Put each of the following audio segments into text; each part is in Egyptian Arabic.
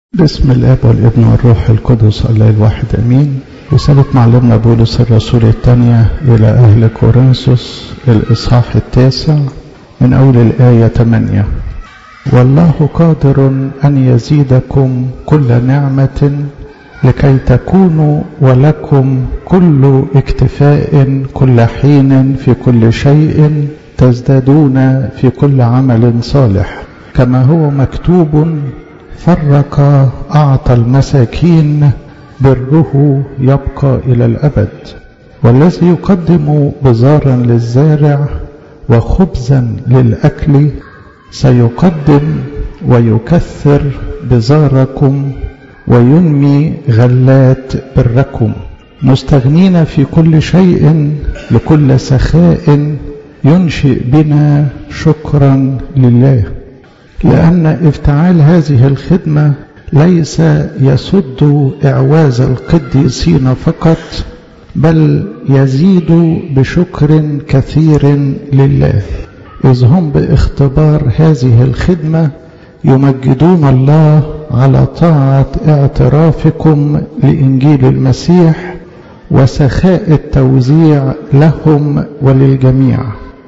بسم الاب والابن والروح القدس الله الواحد امين رسالة معلمنا بولس الرسول الثانية إلى أهل كورنثوس الإصحاح التاسع من أول الآية 8 والله قادر أن يزيدكم كل نعمة لكي تكونوا ولكم كل اكتفاء كل حين في كل شيء تزدادون في كل عمل صالح كما هو مكتوب فرق أعطى المساكين بره يبقى إلى الأبد والذي يقدم بزارا للزارع وخبزا للأكل سيقدم ويكثر بزاركم وينمي غلات بركم مستغنين في كل شيء لكل سخاء ينشئ بنا شكرا لله لأن افتعال هذه الخدمة ليس يسد إعواز القديسين فقط بل يزيد بشكر كثير لله إذ هم باختبار هذه الخدمة يمجدون الله على طاعة اعترافكم لإنجيل المسيح وسخاء التوزيع لهم وللجميع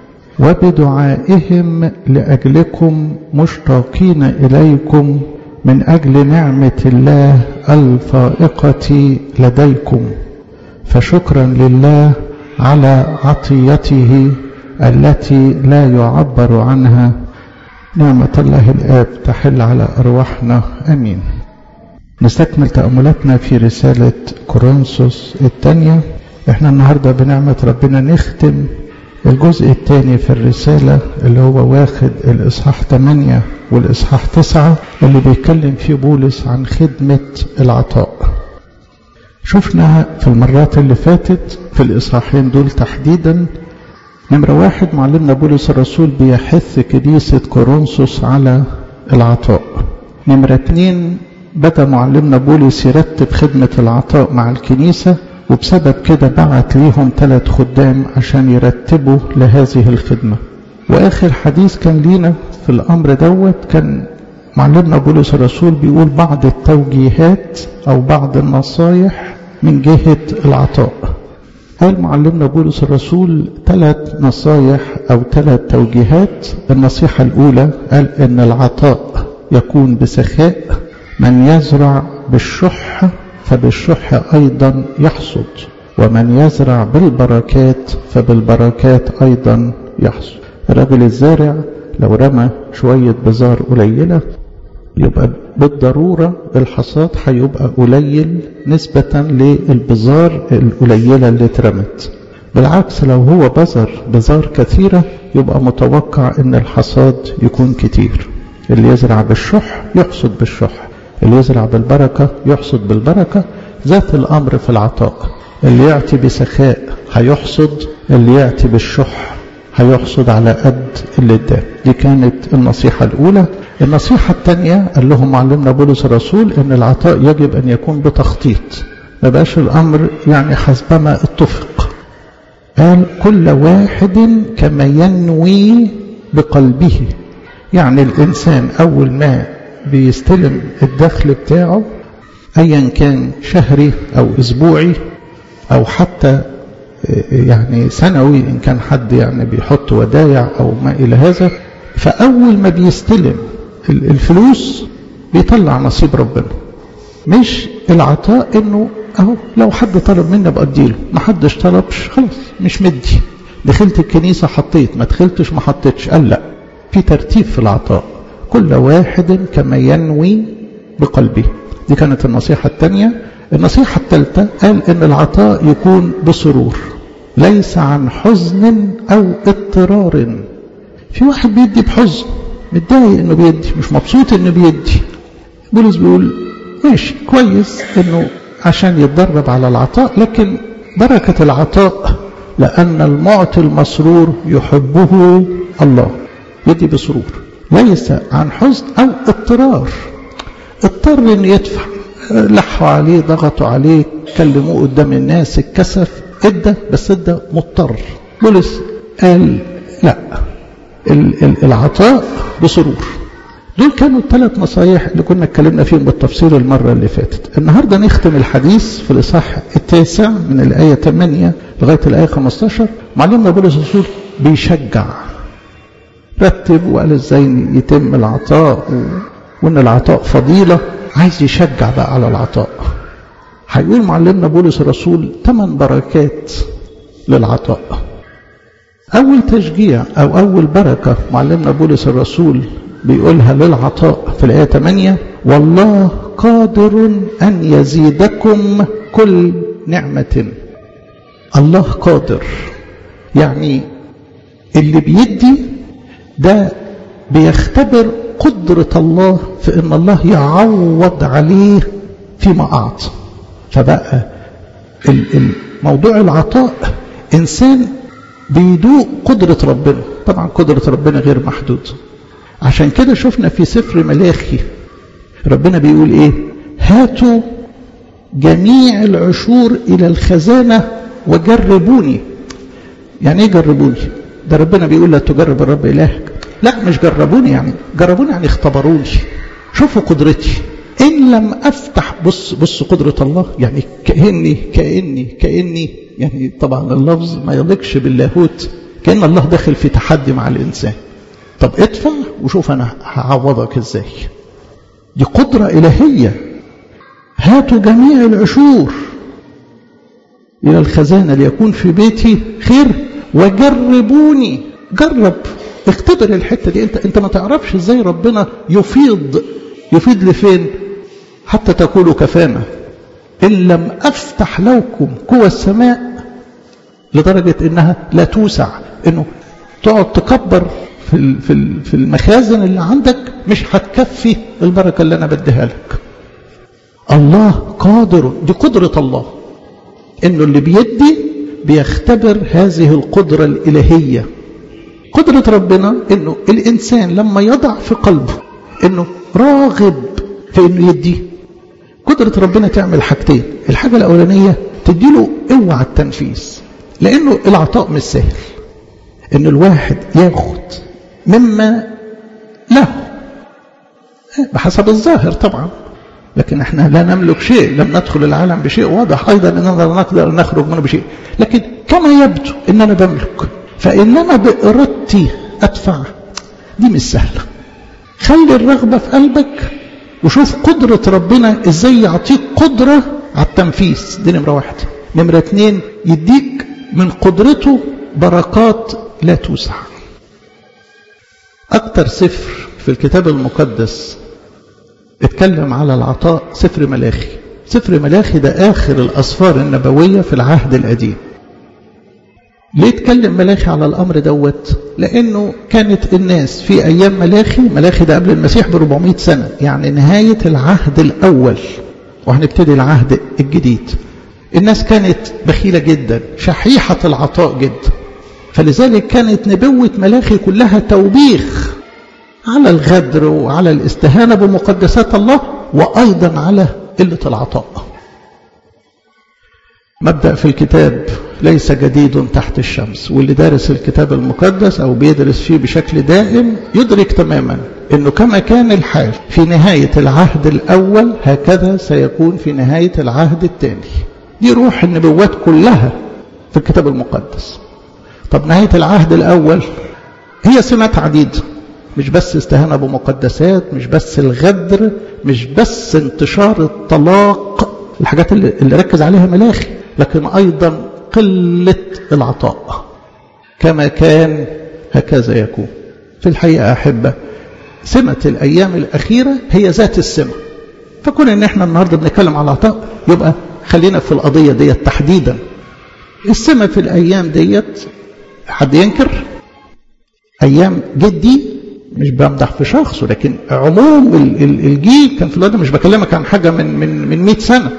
وبدعائهم لأجلكم مشتاقين إليكم من أجل نعمة الله الفائقة لديكم فشكرا لله على عطيته التي لا يعبر عنها نعمة الله الآب تحل على أرواحنا أمين نستكمل تأملاتنا في رسالة كورنثوس الثانية احنا النهاردة بنعمة ربنا نختم الجزء الثاني في الرسالة اللي هو واخد الإصحاح 8 والإصحاح 9 اللي بيتكلم فيه بولس عن خدمة العطاء شفنا في المرات اللي فاتت في الإصحاحين دول تحديدا نمرة واحد معلمنا بولس الرسول بيحث كنيسة كورنثوس على العطاء نمرة اتنين بدأ معلمنا بولس يرتب خدمة العطاء مع الكنيسة وبسبب كده بعت ليهم ثلاث خدام عشان يرتبوا لهذه الخدمة وآخر حديث كان لينا في الأمر دوت كان معلمنا بولس الرسول بيقول بعض التوجيهات أو بعض النصايح من جهة العطاء قال معلمنا بولس الرسول ثلاث نصايح أو ثلاث توجيهات النصيحة الأولى قال إن العطاء يكون بسخاء من يزرع بالشح فبالشح أيضا يحصد ومن يزرع بالبركات فبالبركات أيضا يحصد الرجل الزارع لو رمى شوية بزار قليلة يبقى بالضرورة الحصاد هيبقى قليل نسبة للبزار القليلة اللي اترمت بالعكس لو هو بذر بزار كثيرة يبقى متوقع ان الحصاد يكون كتير اللي يزرع بالشح يحصد بالشح اللي يزرع بالبركة يحصد بالبركة ذات الأمر في العطاء اللي يعطي بسخاء هيحصد اللي يعطي بالشح هيحصد على قد اللي اداه دي كانت النصيحة الأولى النصيحة الثانية قال لهم معلمنا بولس الرسول ان العطاء يجب ان يكون بتخطيط ما بقاش الامر يعني حسبما اتفق قال كل واحد كما ينوي بقلبه يعني الانسان اول ما بيستلم الدخل بتاعه ايا كان شهري او اسبوعي او حتى يعني سنوي ان كان حد يعني بيحط ودايع او ما الى هذا فاول ما بيستلم الفلوس بيطلع نصيب ربنا مش العطاء انه اهو لو حد طلب مني ابقى اديله ما حدش طلبش خلاص مش مدي دخلت الكنيسه حطيت ما دخلتش ما حطيتش قال لا في ترتيب في العطاء كل واحد كما ينوي بقلبه دي كانت النصيحة الثانية النصيحة الثالثة قال ان العطاء يكون بسرور ليس عن حزن او اضطرار في واحد بيدي بحزن متضايق انه بيدي مش مبسوط انه بيدي بولس بيقول ماشي كويس انه عشان يتدرب على العطاء لكن بركة العطاء لأن المعطي المسرور يحبه الله يدي بسرور ليس عن حزن أو اضطرار اضطر ان يدفع لحوا عليه ضغطوا عليه كلموه قدام الناس اتكسف ادى بس ادى مضطر بولس قال لا العطاء بسرور دول كانوا الثلاث نصايح اللي كنا اتكلمنا فيهم بالتفصيل المرة اللي فاتت النهاردة نختم الحديث في الإصحاح التاسع من الآية 8 لغاية الآية 15 معلمنا بولس الرسول بيشجع رتب وقال ازاي يتم العطاء و... وان العطاء فضيلة عايز يشجع بقى على العطاء هيقول معلمنا بولس الرسول ثمان بركات للعطاء أول تشجيع أو أول بركة معلمنا بولس الرسول بيقولها للعطاء في الآية 8 والله قادر أن يزيدكم كل نعمة الله قادر يعني اللي بيدي ده بيختبر قدرة الله في أن الله يعوض عليه فيما أعطى فبقى الموضوع العطاء إنسان بيدوق قدرة ربنا طبعا قدرة ربنا غير محدودة عشان كده شفنا في سفر ملاخي ربنا بيقول ايه هاتوا جميع العشور الى الخزانة وجربوني يعني ايه جربوني ده ربنا بيقول لا تجرب الرب الهك لا مش جربوني يعني جربوني يعني اختبروني شوفوا قدرتي ان لم افتح بص بص قدرة الله يعني كأني كأني كأني يعني طبعا اللفظ ما يليقش باللاهوت كأن الله داخل في تحدي مع الإنسان طب ادفع وشوف أنا هعوضك إزاي دي قدرة إلهية هاتوا جميع العشور إلى الخزانة ليكون في بيتي خير وجربوني جرب اختبر الحتة دي انت, انت ما تعرفش ازاي ربنا يفيض يفيض لفين حتى تقولوا كفانا إن لم أفتح لكم قوى السماء لدرجة إنها لا توسع إنه تقعد تكبر في في المخازن اللي عندك مش هتكفي البركة اللي أنا بديها لك الله قادر دي قدرة الله إنه اللي بيدي بيختبر هذه القدرة الإلهية قدرة ربنا إنه الإنسان لما يضع في قلبه إنه راغب في إنه يدي قدرة ربنا تعمل حاجتين الحاجة الأولانية تديله قوة على التنفيذ لأنه العطاء مش سهل إن الواحد ياخد مما له بحسب الظاهر طبعا لكن احنا لا نملك شيء لم ندخل العالم بشيء واضح ايضا اننا لا نقدر نخرج منه بشيء لكن كما يبدو ان انا بملك فان انا بارادتي ادفع دي مش سهله خلي الرغبه في قلبك وشوف قدرة ربنا ازاي يعطيك قدرة على التنفيذ دي نمرة واحد نمرة اتنين يديك من قدرته بركات لا توسع أكتر سفر في الكتاب المقدس اتكلم على العطاء سفر ملاخي سفر ملاخي ده آخر الأسفار النبوية في العهد القديم ليه اتكلم ملاخي على الأمر دوت لأنه كانت الناس في أيام ملاخي ملاخي ده قبل المسيح ب 400 سنة يعني نهاية العهد الأول وهنبتدي العهد الجديد الناس كانت بخيلة جدا شحيحة العطاء جدا فلذلك كانت نبوة ملاخي كلها توبيخ على الغدر وعلى الاستهانة بمقدسات الله وأيضا على قلة العطاء مبدأ في الكتاب ليس جديد تحت الشمس واللي دارس الكتاب المقدس أو بيدرس فيه بشكل دائم يدرك تماما أنه كما كان الحال في نهاية العهد الأول هكذا سيكون في نهاية العهد الثاني دي روح النبوات كلها في الكتاب المقدس طب نهاية العهد الأول هي سمات عديدة مش بس استهانة بمقدسات مش بس الغدر مش بس انتشار الطلاق الحاجات اللي, اللي ركز عليها ملاخي لكن أيضا قلة العطاء كما كان هكذا يكون في الحقيقة أحبة سمة الأيام الأخيرة هي ذات السمة فكون ان احنا النهاردة بنتكلم على العطاء يبقى خلينا في القضية ديت تحديدا السمة في الأيام ديت حد ينكر أيام جدي مش بمدح في شخص ولكن عموم الجيل كان في الوقت مش بكلمك عن حاجة من من من 100 سنة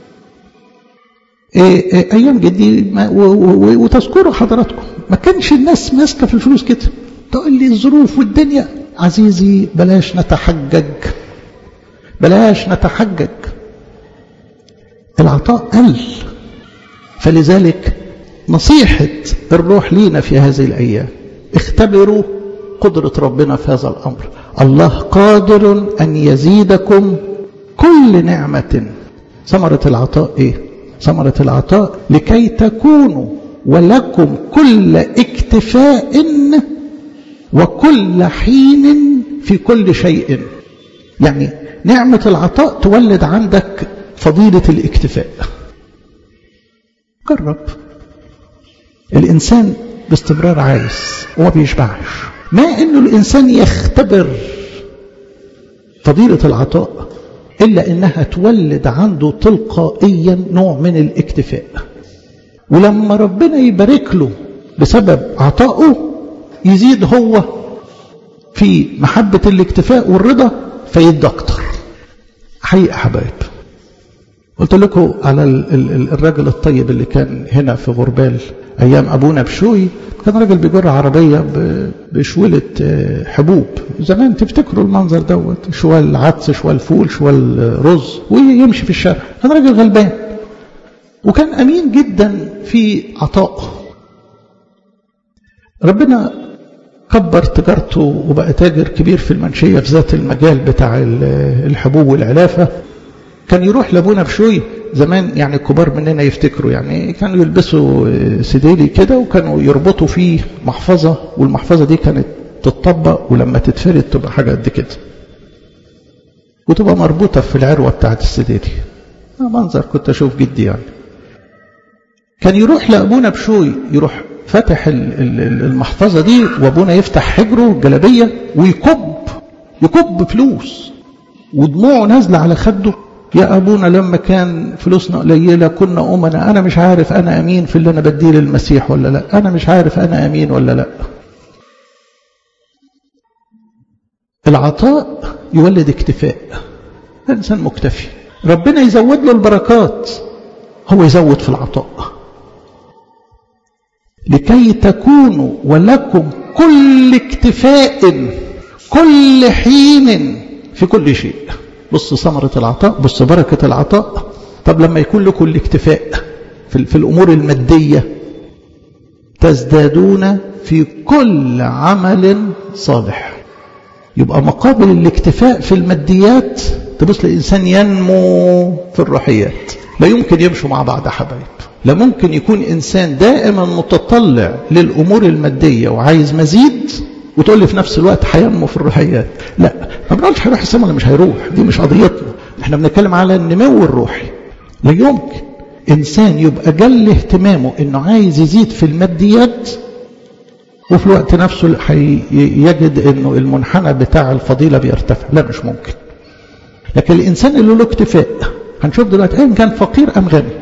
إيه إيه أيام جدي وتذكروا حضراتكم ما كانش الناس ماسكة في الفلوس كده تقول لي الظروف والدنيا عزيزي بلاش نتحجج بلاش نتحجج العطاء قل فلذلك نصيحة الروح لينا في هذه الأيام اختبروا قدرة ربنا في هذا الأمر الله قادر أن يزيدكم كل نعمة ثمرة العطاء إيه؟ ثمرة العطاء لكي تكونوا ولكم كل اكتفاء وكل حين في كل شيء يعني نعمة العطاء تولد عندك فضيلة الاكتفاء جرب الإنسان باستمرار عايز وما بيشبعش ما انه الانسان يختبر فضيلة العطاء الا انها تولد عنده تلقائيا نوع من الاكتفاء ولما ربنا يبارك له بسبب عطائه يزيد هو في محبة الاكتفاء والرضا فيدي اكتر حقيقة حبايب قلت لكم على الراجل الطيب اللي كان هنا في غربال ايام ابونا بشوي كان راجل بيجر عربيه بشوله حبوب زمان تفتكروا المنظر دوت شوال عدس شوال فول شوال رز ويمشي في الشارع كان راجل غلبان وكان امين جدا في عطائه ربنا كبر تجارته وبقى تاجر كبير في المنشيه في ذات المجال بتاع الحبوب والعلافه كان يروح لابونا بشوي زمان يعني الكبار مننا يفتكروا يعني كانوا يلبسوا سديلي كده وكانوا يربطوا فيه محفظة والمحفظة دي كانت تتطبق ولما تتفرد تبقى حاجة قد كده وتبقى مربوطة في العروة بتاعت السديلي منظر كنت أشوف جدي يعني كان يروح لأبونا بشوي يروح فتح المحفظة دي وأبونا يفتح حجره الجلابية ويكب يكب فلوس ودموعه نازلة على خده يا أبونا لما كان فلوسنا قليلة كنا أمنا أنا مش عارف أنا أمين في اللي أنا بديه للمسيح ولا لا أنا مش عارف أنا أمين ولا لا العطاء يولد اكتفاء الإنسان مكتفي ربنا يزود له البركات هو يزود في العطاء لكي تكونوا ولكم كل اكتفاء كل حين في كل شيء بص ثمرة العطاء بص بركة العطاء طب لما يكون لكم الاكتفاء في, في الأمور المادية تزدادون في كل عمل صالح يبقى مقابل الاكتفاء في الماديات تبص الإنسان ينمو في الروحيات لا يمكن يمشوا مع بعض حبايب لا ممكن يكون إنسان دائما متطلع للأمور المادية وعايز مزيد وتقول لي في نفس الوقت هينمو في الروحيات لا ما بنقولش هيروح السماء ولا مش هيروح دي مش قضيتنا احنا بنتكلم على النمو الروحي لا يمكن انسان يبقى جل اهتمامه انه عايز يزيد في الماديات وفي الوقت نفسه يجد انه المنحنى بتاع الفضيلة بيرتفع لا مش ممكن لكن الانسان اللي له اكتفاء هنشوف دلوقتي ان كان فقير ام غني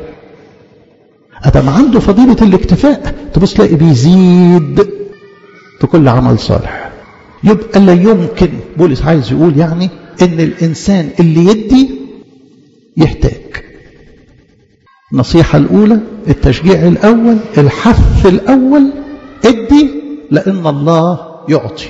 ادم عنده فضيلة الاكتفاء تبص تلاقي بيزيد في كل عمل صالح يبقى لا يمكن بولس عايز يقول يعني ان الانسان اللي يدي يحتاج النصيحة الأولى التشجيع الأول الحث الأول ادي لأن الله يعطي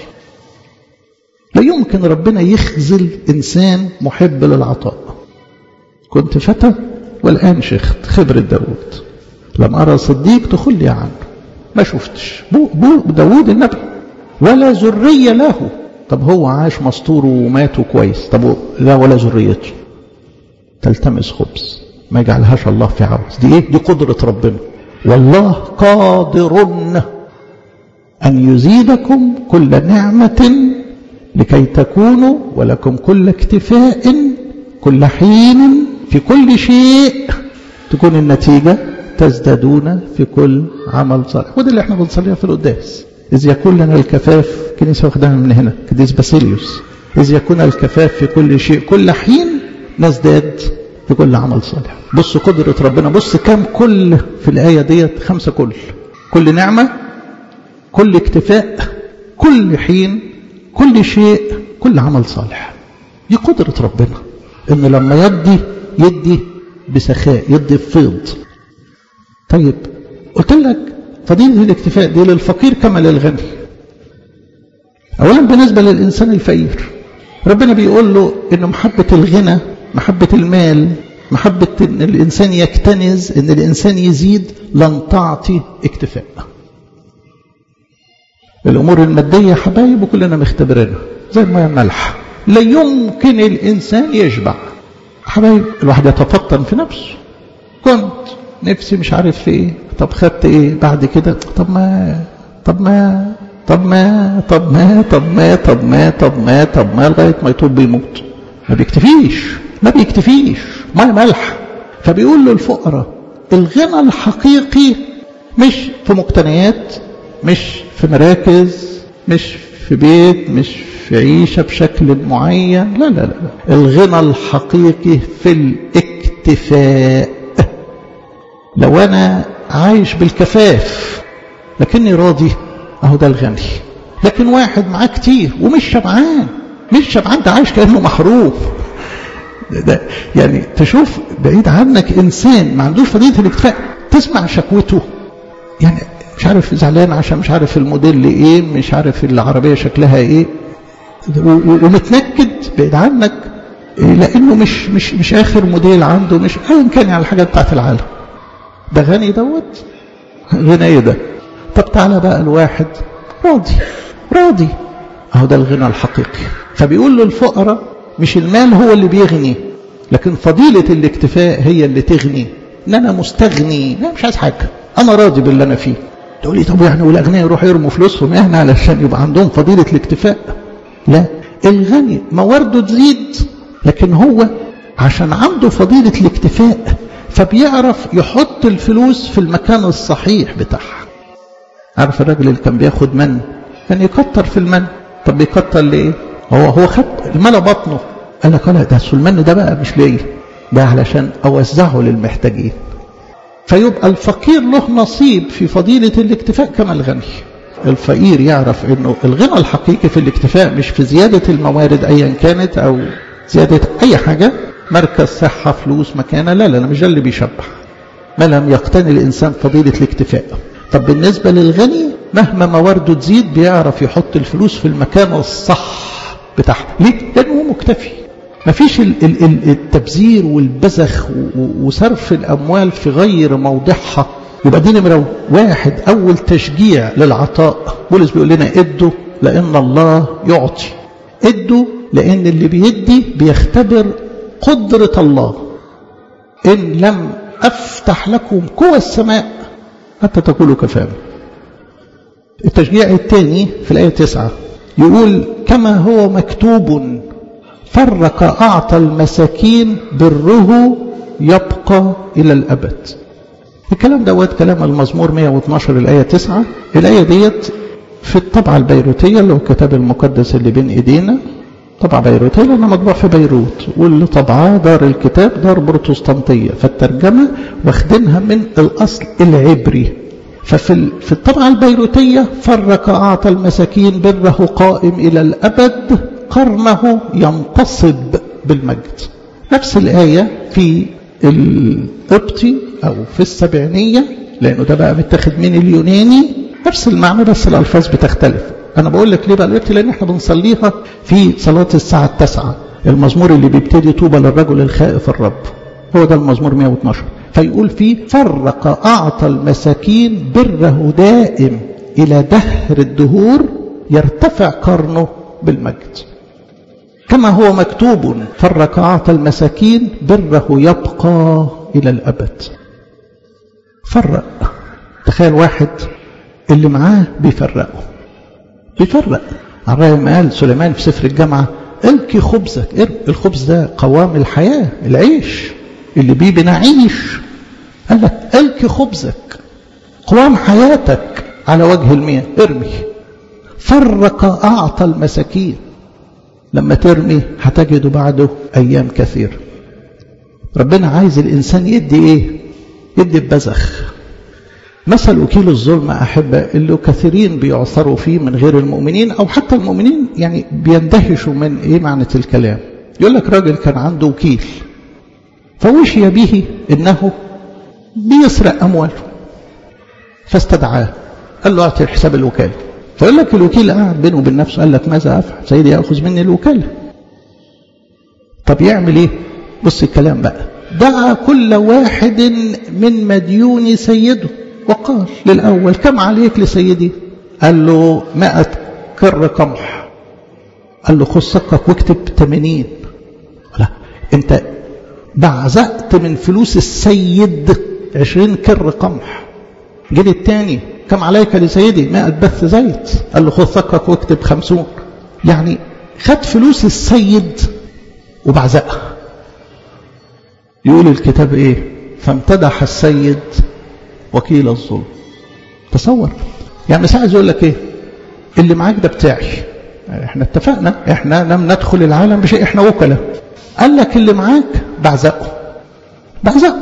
لا يمكن ربنا يخزل إنسان محب للعطاء كنت فتى والآن شيخت خبرة داود لم أرى صديق تخلي عنه ما شفتش بو, بو داود النبي ولا ذرية له طب هو عاش مستور ومات كويس طب لا ولا ذريته تلتمس خبز ما يجعلهاش الله في عوز دي ايه دي قدرة ربنا والله قادر أن يزيدكم كل نعمة لكي تكونوا ولكم كل اكتفاء كل حين في كل شيء تكون النتيجة تزدادون في كل عمل صالح وده اللي احنا بنصليها في القداس إذ يكون لنا الكفاف كنيسة واخدها من هنا قديس باسيليوس إذ يكون الكفاف في كل شيء كل حين نزداد في كل عمل صالح بص قدرة ربنا بص كم كل في الآية ديت خمسة كل كل نعمة كل اكتفاء كل حين كل شيء كل عمل صالح دي قدرة ربنا إن لما يدي يدي بسخاء يدي بفيض طيب قلت لك فضيلة الاكتفاء دي للفقير كما للغني أولا بالنسبة للإنسان الفقير ربنا بيقول له إن محبة الغنى محبة المال محبة إن الإنسان يكتنز إن الإنسان يزيد لن تعطي اكتفاء الأمور المادية حبايب وكلنا مختبرينها زي المياه المالحة لا يمكن الإنسان يشبع حبايب الواحد يتفطن في نفسه كنت نفسي مش عارف في ايه طب خدت ايه بعد كده طب ما طب ما طب ما طب ما طب ما طب ما طب ما طب ما لغايه ما يطول بيموت ما بيكتفيش ما بيكتفيش ميه ملح فبيقول له الفقراء الغنى الحقيقي مش في مقتنيات مش في مراكز مش في بيت مش في عيشة بشكل معين لا لا لا الغنى الحقيقي في الاكتفاء لو أنا عايش بالكفاف لكني راضي أهو ده الغني لكن واحد معاه كتير ومش شبعان مش شبعان ده عايش كأنه محروف ده, ده يعني تشوف بعيد عنك إنسان ما عندوش فضيلة الاكتفاء تسمع شكوته يعني مش عارف زعلان عشان مش عارف الموديل ايه مش عارف العربية شكلها ايه ومتنكد بعيد عنك لانه مش مش مش اخر موديل عنده مش ايا كان يعني الحاجات بتاعت العالم ده غني دوت غنى ايه ده طب تعالى بقى الواحد راضي راضي اهو ده الغنى الحقيقي فبيقول له الفقراء مش المال هو اللي بيغني لكن فضيلة الاكتفاء هي اللي تغني ان انا مستغني لا مش عايز حاجة انا راضي باللي انا فيه تقول لي طب يعني والاغنياء يروحوا يرموا فلوسهم يعني علشان يبقى عندهم فضيلة الاكتفاء لا الغني موارده تزيد لكن هو عشان عنده فضيلة الاكتفاء فبيعرف يحط الفلوس في المكان الصحيح بتاعها عارف الراجل اللي كان بياخد من كان يكتر في المن طب بيكتر ليه هو هو خد الملا بطنه قال لك لا ده المن ده بقى مش ليه ده علشان اوزعه للمحتاجين فيبقى الفقير له نصيب في فضيلة الاكتفاء كما الغني الفقير يعرف انه الغنى الحقيقي في الاكتفاء مش في زيادة الموارد ايا كانت او زيادة اي حاجة مركز صحة فلوس مكانة لا لا مش ده اللي بيشبع ما لم يقتني الانسان فضيلة الاكتفاء طب بالنسبة للغني مهما موارده تزيد بيعرف يحط الفلوس في المكان الصح بتاعها ليه؟ لانه هو مكتفي مفيش التبذير والبذخ وصرف الاموال في غير موضعها يبقى دي نمرة واحد أول تشجيع للعطاء بولس بيقول لنا ادوا لأن الله يعطي ادوا لأن اللي بيدي بيختبر قدرة الله إن لم أفتح لكم قوى السماء حتى تقولوا كفانا التشجيع الثاني في الآية تسعة يقول كما هو مكتوب فرق أعطى المساكين بره يبقى إلى الأبد الكلام دوت كلام المزمور 112 الآية 9 الآية ديت في الطبعة البيروتية اللي هو الكتاب المقدس اللي بين إيدينا طبعة بيروتية لأنها مطبوع في بيروت واللي طبعاه دار الكتاب دار بروتستانتية فالترجمة واخدينها من الأصل العبري ففي في الطبعة البيروتية فرق أعطى المساكين بره قائم إلى الأبد قرنه ينتصب بالمجد نفس الآية في القبطي أو في السبعينية لأنه ده بقى متاخد من اليوناني نفس المعنى بس الألفاظ بتختلف أنا بقول لك ليه بقى القبطي لأن احنا بنصليها في صلاة الساعة التاسعة المزمور اللي بيبتدي طوبى للرجل الخائف الرب هو ده المزمور 112 فيقول فيه فرق أعطى المساكين بره دائم إلى دهر الدهور يرتفع قرنه بالمجد كما هو مكتوب فرق أعطى المساكين بره يبقى إلى الأبد فرق تخيل واحد اللي معاه بيفرقه بيفرق الرأي ما قال سليمان في سفر الجامعة الكي خبزك الخبز ده قوام الحياة العيش اللي بيه بنعيش قال لك الكي خبزك قوام حياتك على وجه المياه ارمي فرق أعطى المساكين لما ترمي هتجد بعده أيام كثير ربنا عايز الإنسان يدي إيه يدي ببذخ مثل وكيل الظلم أحبة اللي كثيرين بيعثروا فيه من غير المؤمنين أو حتى المؤمنين يعني بيندهشوا من إيه معنى الكلام يقول لك راجل كان عنده وكيل فوشي به إنه بيسرق أمواله فاستدعاه قال له أعطي حساب الوكالة فيقول لك الوكيل قاعد بينه وبين نفسه قال لك ماذا أفعل سيدي يأخذ مني الوكالة طب يعمل إيه بص الكلام بقى دعا كل واحد من مديون سيده وقال للأول كم عليك لسيدي قال له مائة كر قمح قال له خد صكك واكتب 80 لا انت بعزقت من فلوس السيد 20 كر قمح جه الثاني كم عليك لسيدي 100 بث زيت قال له خد صكك واكتب 50 يعني خد فلوس السيد وبعزقها يقول الكتاب ايه فامتدح السيد وكيل الظلم تصور يعني ساعة يقول لك ايه اللي معاك ده بتاعي احنا اتفقنا احنا لم ندخل العالم بشيء احنا وكلاء قال لك اللي معاك بعزقه بعزقه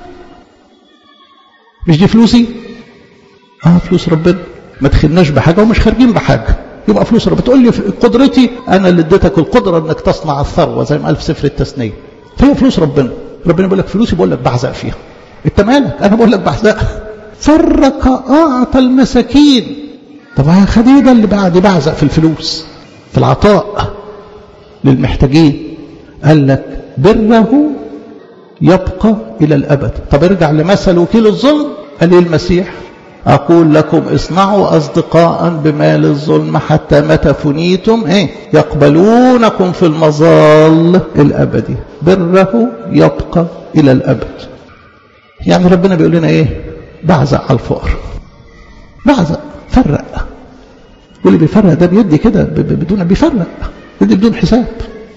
مش دي فلوسي اه فلوس ربنا ما دخلناش بحاجه ومش خارجين بحاجه يبقى فلوس ربنا تقول لي قدرتي انا اللي اديتك القدره انك تصنع الثروه زي ما قال في سفر التثنيه فهي فلوس ربنا ربنا بيقول لك فلوسي بقول لك بعزق فيها انت مالك انا بقول لك بعزقها فرق اعطى المساكين طب يا خديجه اللي بعد بعزق في الفلوس في العطاء للمحتاجين قال لك بره يبقى الى الابد طب ارجع لمثل وكيل الظلم قال لي المسيح أقول لكم اصنعوا أصدقاء بمال الظلم حتى متى فنيتم إيه؟ يقبلونكم في المظال الأبدي بره يبقى إلى الأبد يعني ربنا بيقول لنا إيه بعزق على الفقر بعزق فرق واللي بيفرق ده بيدي كده بدون بيفرق بيدي بدون حساب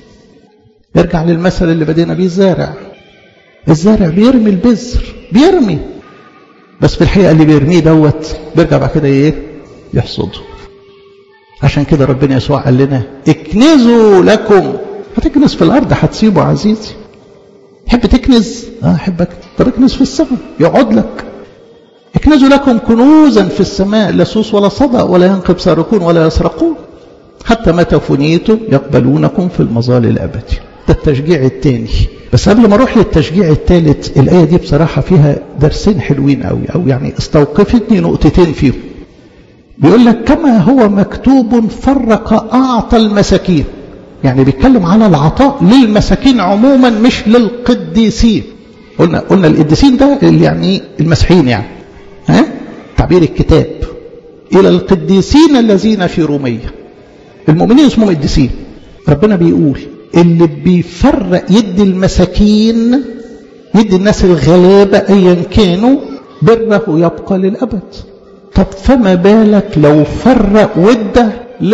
يرجع للمثل اللي بدينا بيه الزارع الزارع بيرمي البذر بيرمي بس في الحقيقة اللي بيرميه دوت بيرجع بعد كده ايه يحصده عشان كده ربنا يسوع قال لنا اكنزوا لكم هتكنز في الارض هتسيبه عزيزي تحب تكنز اه احبك طب اكنز في السماء يقعد لك اكنزوا لكم كنوزا في السماء لا سوس ولا صدى ولا ينقب سارقون ولا يسرقون حتى متى فنيتم يقبلونكم في المظال الابدي ده التشجيع الثاني بس قبل ما اروح للتشجيع الثالث الايه دي بصراحه فيها درسين حلوين قوي او يعني استوقفتني نقطتين فيهم بيقول لك كما هو مكتوب فرق اعطى المساكين يعني بيتكلم على العطاء للمساكين عموما مش للقديسين قلنا قلنا القديسين ده اللي يعني المسيحيين يعني ها تعبير الكتاب الى القديسين الذين في روميه المؤمنين اسمهم قديسين ربنا بيقول اللي بيفرق يدي المساكين يدي الناس الغلابة أيا كانوا بره يبقى للأبد طب فما بالك لو فرق وده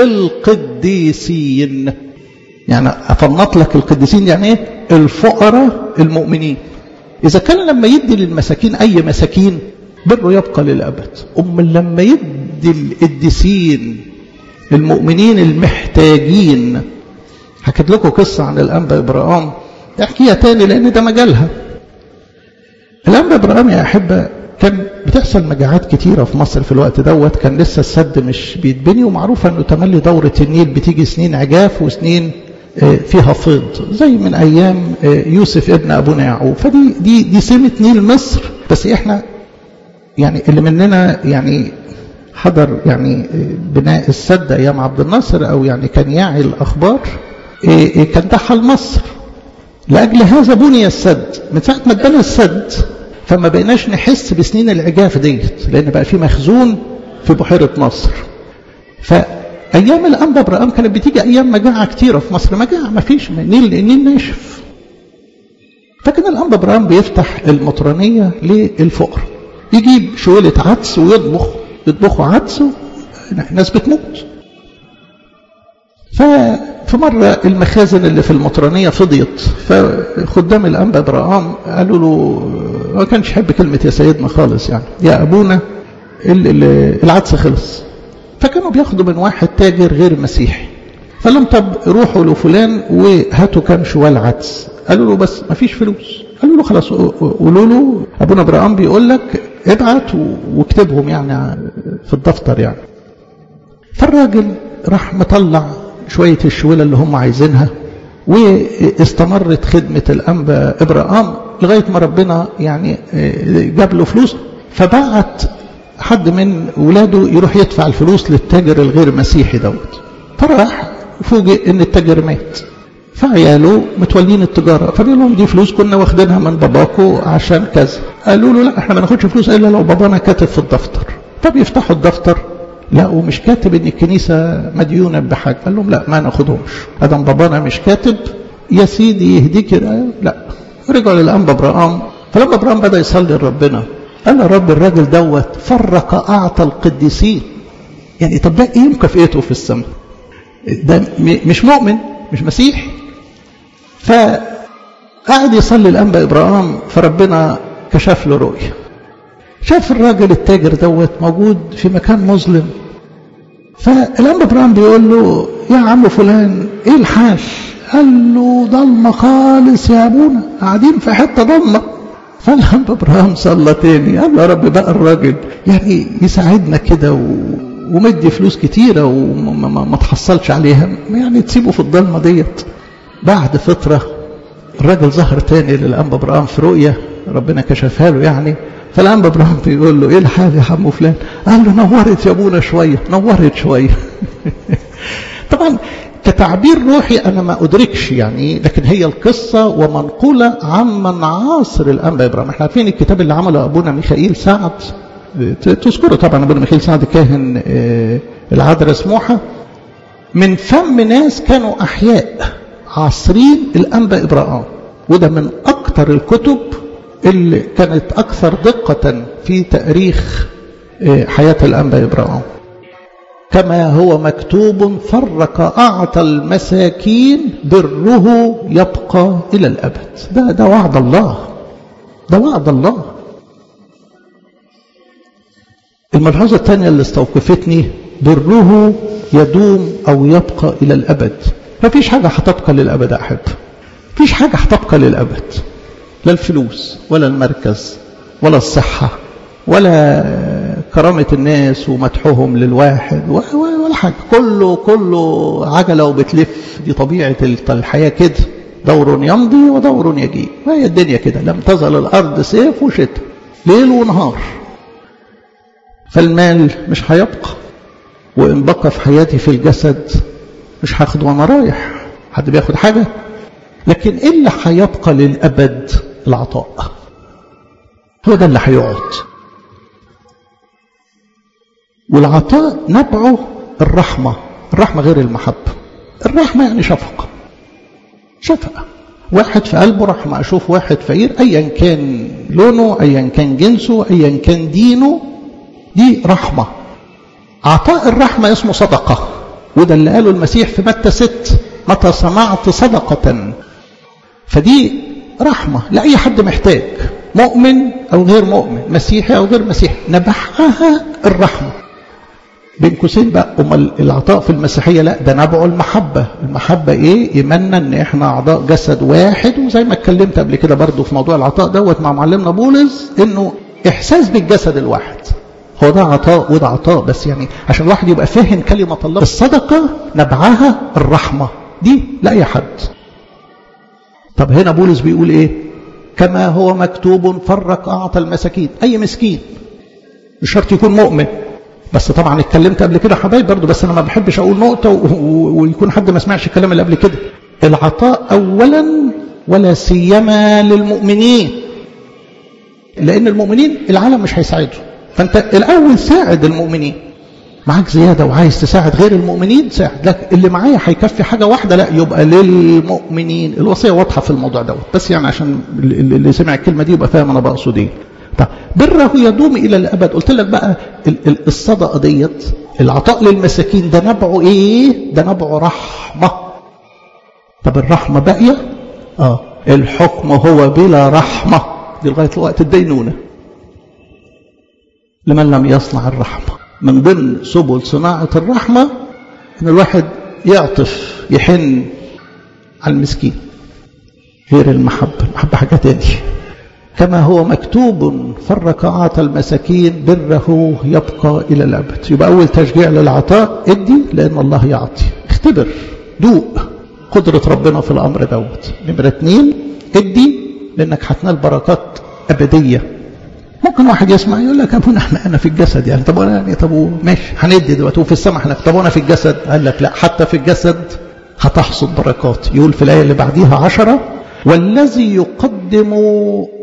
للقديسين يعني أفنط لك القديسين يعني ايه الفقراء المؤمنين إذا كان لما يدي للمساكين أي مساكين بره يبقى للأبد أم لما يدي القديسين المؤمنين المحتاجين حكيت لكم قصة عن الأنبا إبراهام احكيها تاني لأن ده مجالها الأنبا إبراهام يا أحبة كان بتحصل مجاعات كتيرة في مصر في الوقت دوت كان لسه السد مش بيتبني ومعروفة أنه تملي دورة النيل بتيجي سنين عجاف وسنين فيها فيض زي من أيام يوسف ابن أبونا يعقوب فدي دي دي سمة نيل مصر بس إحنا يعني اللي مننا يعني حضر يعني بناء السد أيام عبد الناصر أو يعني كان يعي الأخبار كان ده حال مصر لأجل هذا بني السد من ساعة ما اتبنى السد فما بقيناش نحس بسنين العجاف ديت لأن بقى في مخزون في بحيرة مصر فأيام الأنبا برقام كانت بتيجي أيام مجاعة كتيرة في مصر مجاعة ما فيش نيل النيل ناشف فكان الأنبا برقام بيفتح المطرانية للفقر يجيب شويلة عدس ويطبخ يطبخوا عدس ناس بتموت ففي مرة المخازن اللي في المطرانية فضيت فخدام الأنبا إبراهام قالوا له ما كانش يحب كلمة يا سيدنا خالص يعني يا أبونا العدس خلص فكانوا بياخدوا من واحد تاجر غير مسيحي فقال لهم طب روحوا لفلان وهاتوا كام شوال عدس قالوا له بس ما فيش فلوس قالوا له خلاص قولوا له ابونا ابراهام بيقول لك ابعت واكتبهم يعني في الدفتر يعني فالراجل راح مطلع شوية الشويلة اللي هم عايزينها واستمرت خدمة الأنبا إبراهام لغاية ما ربنا يعني جاب له فلوس فبعت حد من ولاده يروح يدفع الفلوس للتاجر الغير مسيحي دوت فراح فوجئ ان التاجر مات فعياله متولين التجارة فقال لهم دي فلوس كنا واخدينها من باباكو عشان كذا قالوا له لا احنا ما ناخدش فلوس الا لو بابانا كاتب في الدفتر فبيفتحوا الدفتر لا ومش كاتب ان الكنيسة مديونة بحاجة قال لهم لا ما ناخدهمش ادم بابانا مش كاتب يا سيدي يهديك لا رجعوا للأنبا برام فلما برام بدأ يصلي لربنا قال يا رب الراجل دوت فرق أعطى القديسين يعني طب ده ايه مكافئته في السماء ده مش مؤمن مش مسيحي فقعد يصلي الأنبا إبراهام فربنا كشف له رؤية شاف الراجل التاجر دوت موجود في مكان مظلم فالأنبا إبراهام بيقول له يا عم فلان ايه الحال قال له ضلمة خالص يا أبونا قاعدين في حتة ضلمة فالأنبا إبراهام صلى تاني قال له يا رب بقى الراجل يعني يساعدنا كده و... ومدي فلوس كتيرة وما تحصلش عليها يعني تسيبه في الضلمة ديت بعد فترة الراجل ظهر تاني للأنبا إبراهام في رؤية ربنا كشفها له يعني فالأنبا إبراهام بيقول له إيه الحال يا عم فلان قال له نورت يا أبونا شوية نورت شوية طبعا كتعبير روحي أنا ما أدركش يعني لكن هي القصة ومنقولة عمن عاصر الأنبا إبراهيم احنا عارفين الكتاب اللي عمله أبونا ميخائيل سعد تذكروا طبعا ابونا ميخائيل سعد كاهن العذراء سموحة من فم ناس كانوا أحياء عاصرين الأنبا إبراهيم وده من أكثر الكتب اللي كانت أكثر دقة في تاريخ حياة الأنبا إبراهيم كما هو مكتوب فرق أعطى المساكين بره يبقى إلى الأبد ده, ده وعد الله ده وعد الله الملحوظة الثانية اللي استوقفتني بره يدوم أو يبقى إلى الأبد ما فيش حاجة هتبقى للأبد أحب فيش حاجة هتبقى للأبد لا الفلوس ولا المركز ولا الصحة ولا كرامة الناس ومدحهم للواحد ولا حاجة كله كله عجلة وبتلف دي طبيعة الحياة كده دور يمضي ودور يجي وهي الدنيا كده لم تزل الأرض سيف وشتاء ليل ونهار فالمال مش هيبقى وإن بقى في حياتي في الجسد مش هاخد وأنا رايح حد بياخد حاجة لكن إيه اللي هيبقى للأبد العطاء هو ده اللي هيقعد والعطاء نبعه الرحمة الرحمة غير المحبة الرحمة يعني شفقة شفقة واحد في قلبه رحمة أشوف واحد فقير أيا كان لونه أيا كان جنسه أيا كان دينه دي رحمة عطاء الرحمة اسمه صدقة وده اللي قاله المسيح في متى ست متى صنعت صدقة فدي رحمة لأي حد محتاج مؤمن أو غير مؤمن مسيحي أو غير مسيحي نبعها الرحمة بين قوسين بقى أمال العطاء في المسيحية لا ده نبعه المحبة المحبة إيه إيماننا إن إحنا أعضاء جسد واحد وزي ما اتكلمت قبل كده برضو في موضوع العطاء دوت مع معلمنا بولس إنه إحساس بالجسد الواحد هو ده عطاء وده عطاء بس يعني عشان الواحد يبقى فاهم كلمة الله الصدقة نبعها الرحمة دي لأي حد طب هنا بولس بيقول ايه كما هو مكتوب فرق أعطى المساكين أي مسكين مش شرط يكون مؤمن بس طبعا اتكلمت قبل كده حبايب برضه بس انا ما بحبش اقول نقطه ويكون حد ما سمعش الكلام اللي قبل كده العطاء اولا ولا سيما للمؤمنين لان المؤمنين العالم مش هيساعدهم فانت الاول ساعد المؤمنين معاك زيادة وعايز تساعد غير المؤمنين ساعد لكن اللي معايا هيكفي حاجة واحدة لا يبقى للمؤمنين الوصية واضحة في الموضوع دوت بس يعني عشان اللي سمع الكلمة دي يبقى فاهم أنا بقصد إيه طب بره يدوم إلى الأبد قلت لك بقى الصدقة ديت العطاء للمساكين ده نبعه إيه ده نبعه رحمة طب الرحمة باقية آه الحكم هو بلا رحمة دي لغاية وقت الدينونة لمن لم يصنع الرحمة من ضمن سبل صناعة الرحمة ان الواحد يعطف يحن على المسكين غير المحبة المحبة حاجة تاني كما هو مكتوب فرق أعطى المساكين بره يبقى إلى الأبد يبقى أول تشجيع للعطاء ادي لأن الله يعطي اختبر دوق قدرة ربنا في الأمر دوت نمرة اتنين ادي لأنك هتنال بركات أبدية ممكن واحد يسمع يقول لك ابونا احنا انا في الجسد يعني طب انا يعني طب ماشي هندي دلوقتي وفي السماء احنا طب انا في الجسد قال لك لا حتى في الجسد هتحصد بركات يقول في الايه اللي بعديها عشرة والذي يقدم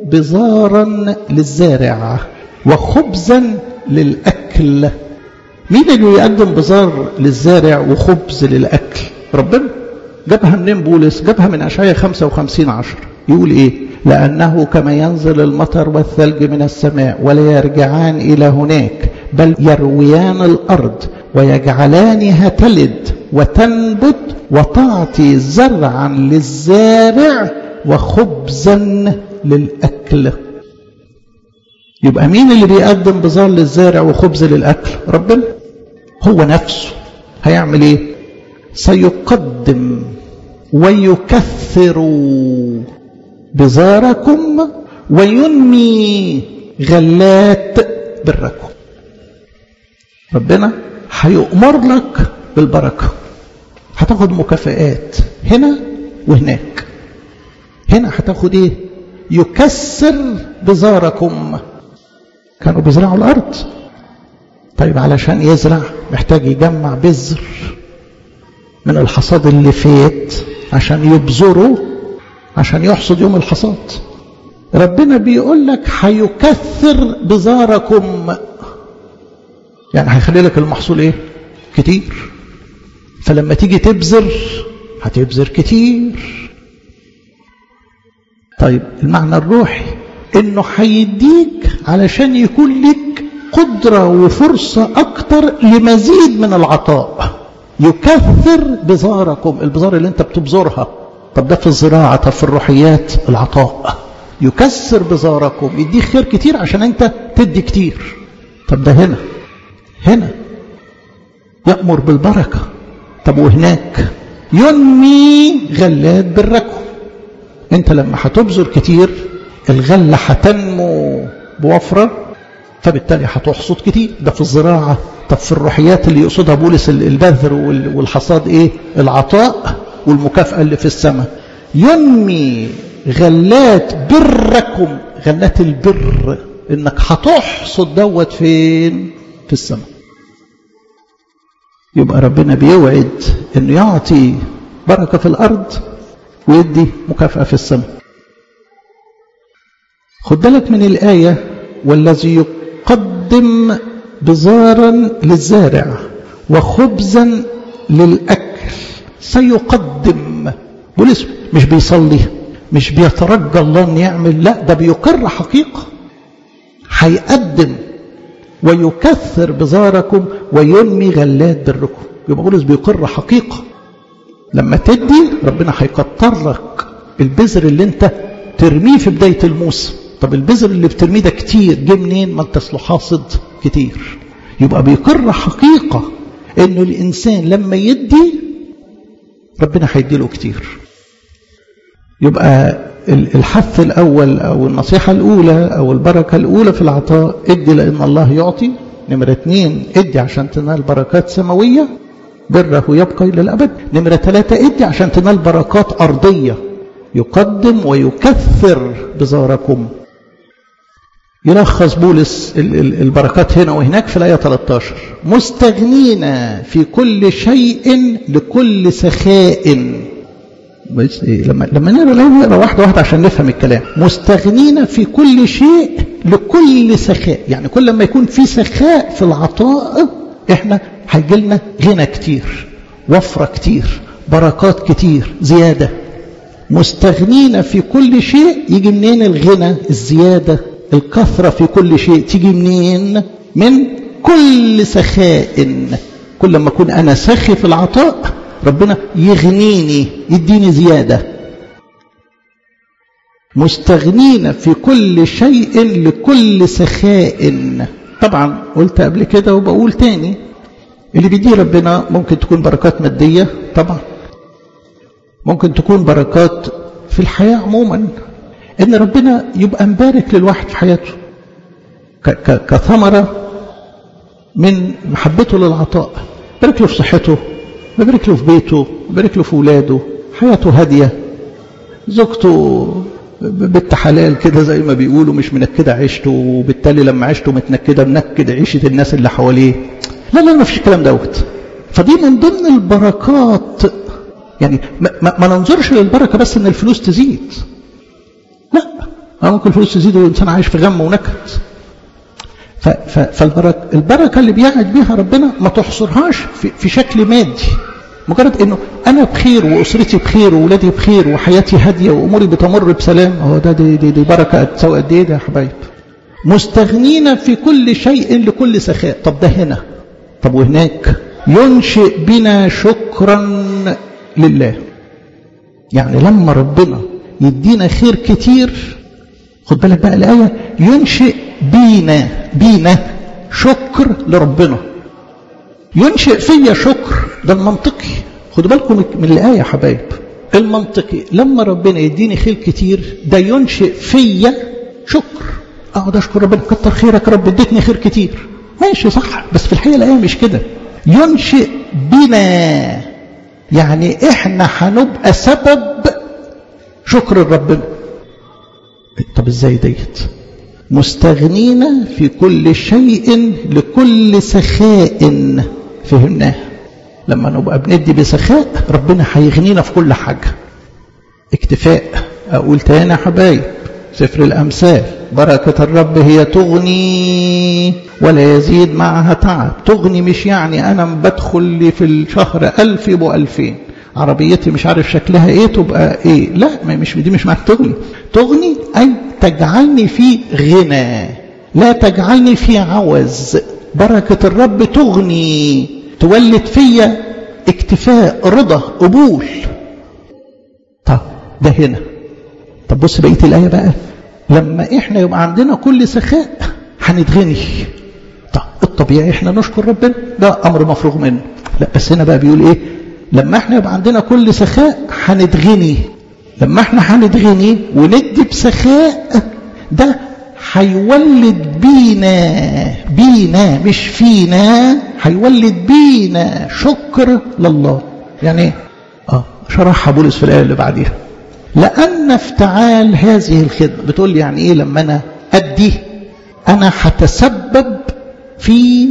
بزارا للزارع وخبزا للاكل مين اللي يقدم بزار للزارع وخبز للأكل ربنا جابها منين بولس جابها من أشعية 55 عشر يقول إيه لأنه كما ينزل المطر والثلج من السماء ولا يرجعان إلى هناك بل يرويان الأرض ويجعلانها تلد وتنبت وتعطي زرعا للزارع وخبزا للأكل يبقى مين اللي بيقدم بزار للزارع وخبز للأكل ربنا هو نفسه هيعمل ايه سيقدم ويكثر بزاركم وينمي غلات بركم ربنا هيؤمر لك بالبركة هتاخد مكافآت هنا وهناك هنا هتاخد ايه يكسر بزاركم كانوا بيزرعوا الارض طيب علشان يزرع محتاج يجمع بذر من الحصاد اللي فات عشان يبذره عشان يحصد يوم الحصاد ربنا بيقول لك هيكثر بزاركم يعني هيخلي لك المحصول ايه كتير فلما تيجي تبذر هتبذر كتير طيب المعنى الروحي انه هيديك علشان يكون لك قدرة وفرصة اكتر لمزيد من العطاء يكثر بزاركم البزار اللي انت بتبذرها طب ده في الزراعة طب في الروحيات العطاء يكسر بزاركم يديك خير كتير عشان انت تدي كتير طب ده هنا هنا يأمر بالبركة طب وهناك ينمي غلات بركم انت لما هتبذر كتير الغلة هتنمو بوفرة فبالتالي هتحصد كتير ده في الزراعة طب في الروحيات اللي يقصدها بولس البذر والحصاد ايه العطاء والمكافأة اللي في السماء ينمي غلات بركم غلات البر انك هتحصد دوت فين في السماء يبقى ربنا بيوعد انه يعطي بركة في الارض ويدي مكافأة في السماء خد بالك من الآية والذي يقدم بزارا للزارع وخبزا للأكل سيقدم بولس مش بيصلي مش بيترجى الله ان يعمل لا ده بيقر حقيقة هيقدم ويكثر بزاركم وينمي غلات بركم يبقى بولس بيقر حقيقة لما تدي ربنا هيكتر لك البذر اللي انت ترميه في بداية الموسم طب البذر اللي بترميه ده كتير جه منين ما انت اصله حاصد كتير يبقى بيقر حقيقة انه الانسان لما يدي ربنا هيديله كتير يبقى الحث الأول أو النصيحة الأولى أو البركة الأولى في العطاء ادي لأن الله يعطي نمرة اثنين ادي عشان تنال بركات سماوية بره يبقى إلى الأبد نمرة ثلاثة ادي عشان تنال بركات أرضية يقدم ويكثر بزاركم يلخص بولس البركات هنا وهناك في الآية 13 مستغنين في كل شيء لكل سخاء لما لما نقرا نقرا واحده واحده عشان نفهم الكلام مستغنين في كل شيء لكل سخاء يعني كل ما يكون في سخاء في العطاء احنا هيجي لنا غنى كتير وفره كتير بركات كتير زياده مستغنين في كل شيء يجي منين الغنى الزياده الكثره في كل شيء تيجي منين من كل سخاء كل ما اكون انا سخي في العطاء ربنا يغنيني يديني زيادة مستغنين في كل شيء لكل سخاء طبعا قلت قبل كده وبقول تاني اللي بيديه ربنا ممكن تكون بركات مادية طبعا ممكن تكون بركات في الحياة عموما ان ربنا يبقى مبارك للواحد في حياته كثمرة من محبته للعطاء بارك له في صحته ببارك له في بيته ببارك له في ولاده حياته هادية زوجته بنت حلال كده زي ما بيقولوا مش منكدة عيشته وبالتالي لما عيشته متنكدة منكد عيشة الناس اللي حواليه لا لا ما فيش الكلام دوت فدي من ضمن البركات يعني ما, ما, ما ننظرش للبركة بس ان الفلوس تزيد لا ممكن الفلوس تزيد والإنسان عايش في غم ونكد فالبركة البركة اللي بيعد بيها ربنا ما تحصرهاش في, في شكل مادي مجرد انه انا بخير واسرتي بخير واولادي بخير وحياتي هاديه واموري بتمر بسلام هو ده دي, دي, دي بركه تساوي قد ايه ده يا حبايب مستغنين في كل شيء لكل سخاء طب ده هنا طب وهناك ينشئ بنا شكرا لله يعني لما ربنا يدينا خير كتير خد بالك بقى الآية ينشئ بينا بينا شكر لربنا ينشئ فيا شكر ده المنطقي خدوا بالكم من الآية يا حبايب المنطقي لما ربنا يديني خير كتير ده ينشئ فيا شكر اقعد اشكر ربنا كتر خيرك رب اديتني خير كتير ماشي صح بس في الحقيقه الايه مش كده ينشئ بنا يعني احنا هنبقى سبب شكر ربنا طب ازاي ديت مستغنين في كل شيء لكل سخاء فهمناه لما نبقى بندي بسخاء ربنا هيغنينا في كل حاجه اكتفاء اقول تاني يا حبايب سفر الامثال بركه الرب هي تغني ولا يزيد معها تعب تغني مش يعني انا بدخل لي في الشهر ألف يبقوا ألفين عربيتي مش عارف شكلها ايه تبقى ايه لا ما مش دي مش معنى تغني تغني اي تجعلني في غنى لا تجعلني في عوز بركة الرب تغني تولد فيا اكتفاء رضا قبول طب ده هنا طب بص بقية الآية بقى لما احنا يبقى عندنا كل سخاء هنتغني طب الطبيعي احنا نشكر ربنا ده امر مفروغ منه لا بس هنا بقى بيقول ايه لما احنا يبقى عندنا كل سخاء هنتغني لما احنا هنتغني وندي بسخاء ده هيولد بينا بينا مش فينا هيولد بينا شكر لله يعني ايه اه شرحها بولس في الايه اللي بعديها لان افتعال هذه الخدمه بتقول لي يعني ايه لما انا ادي انا هتسبب في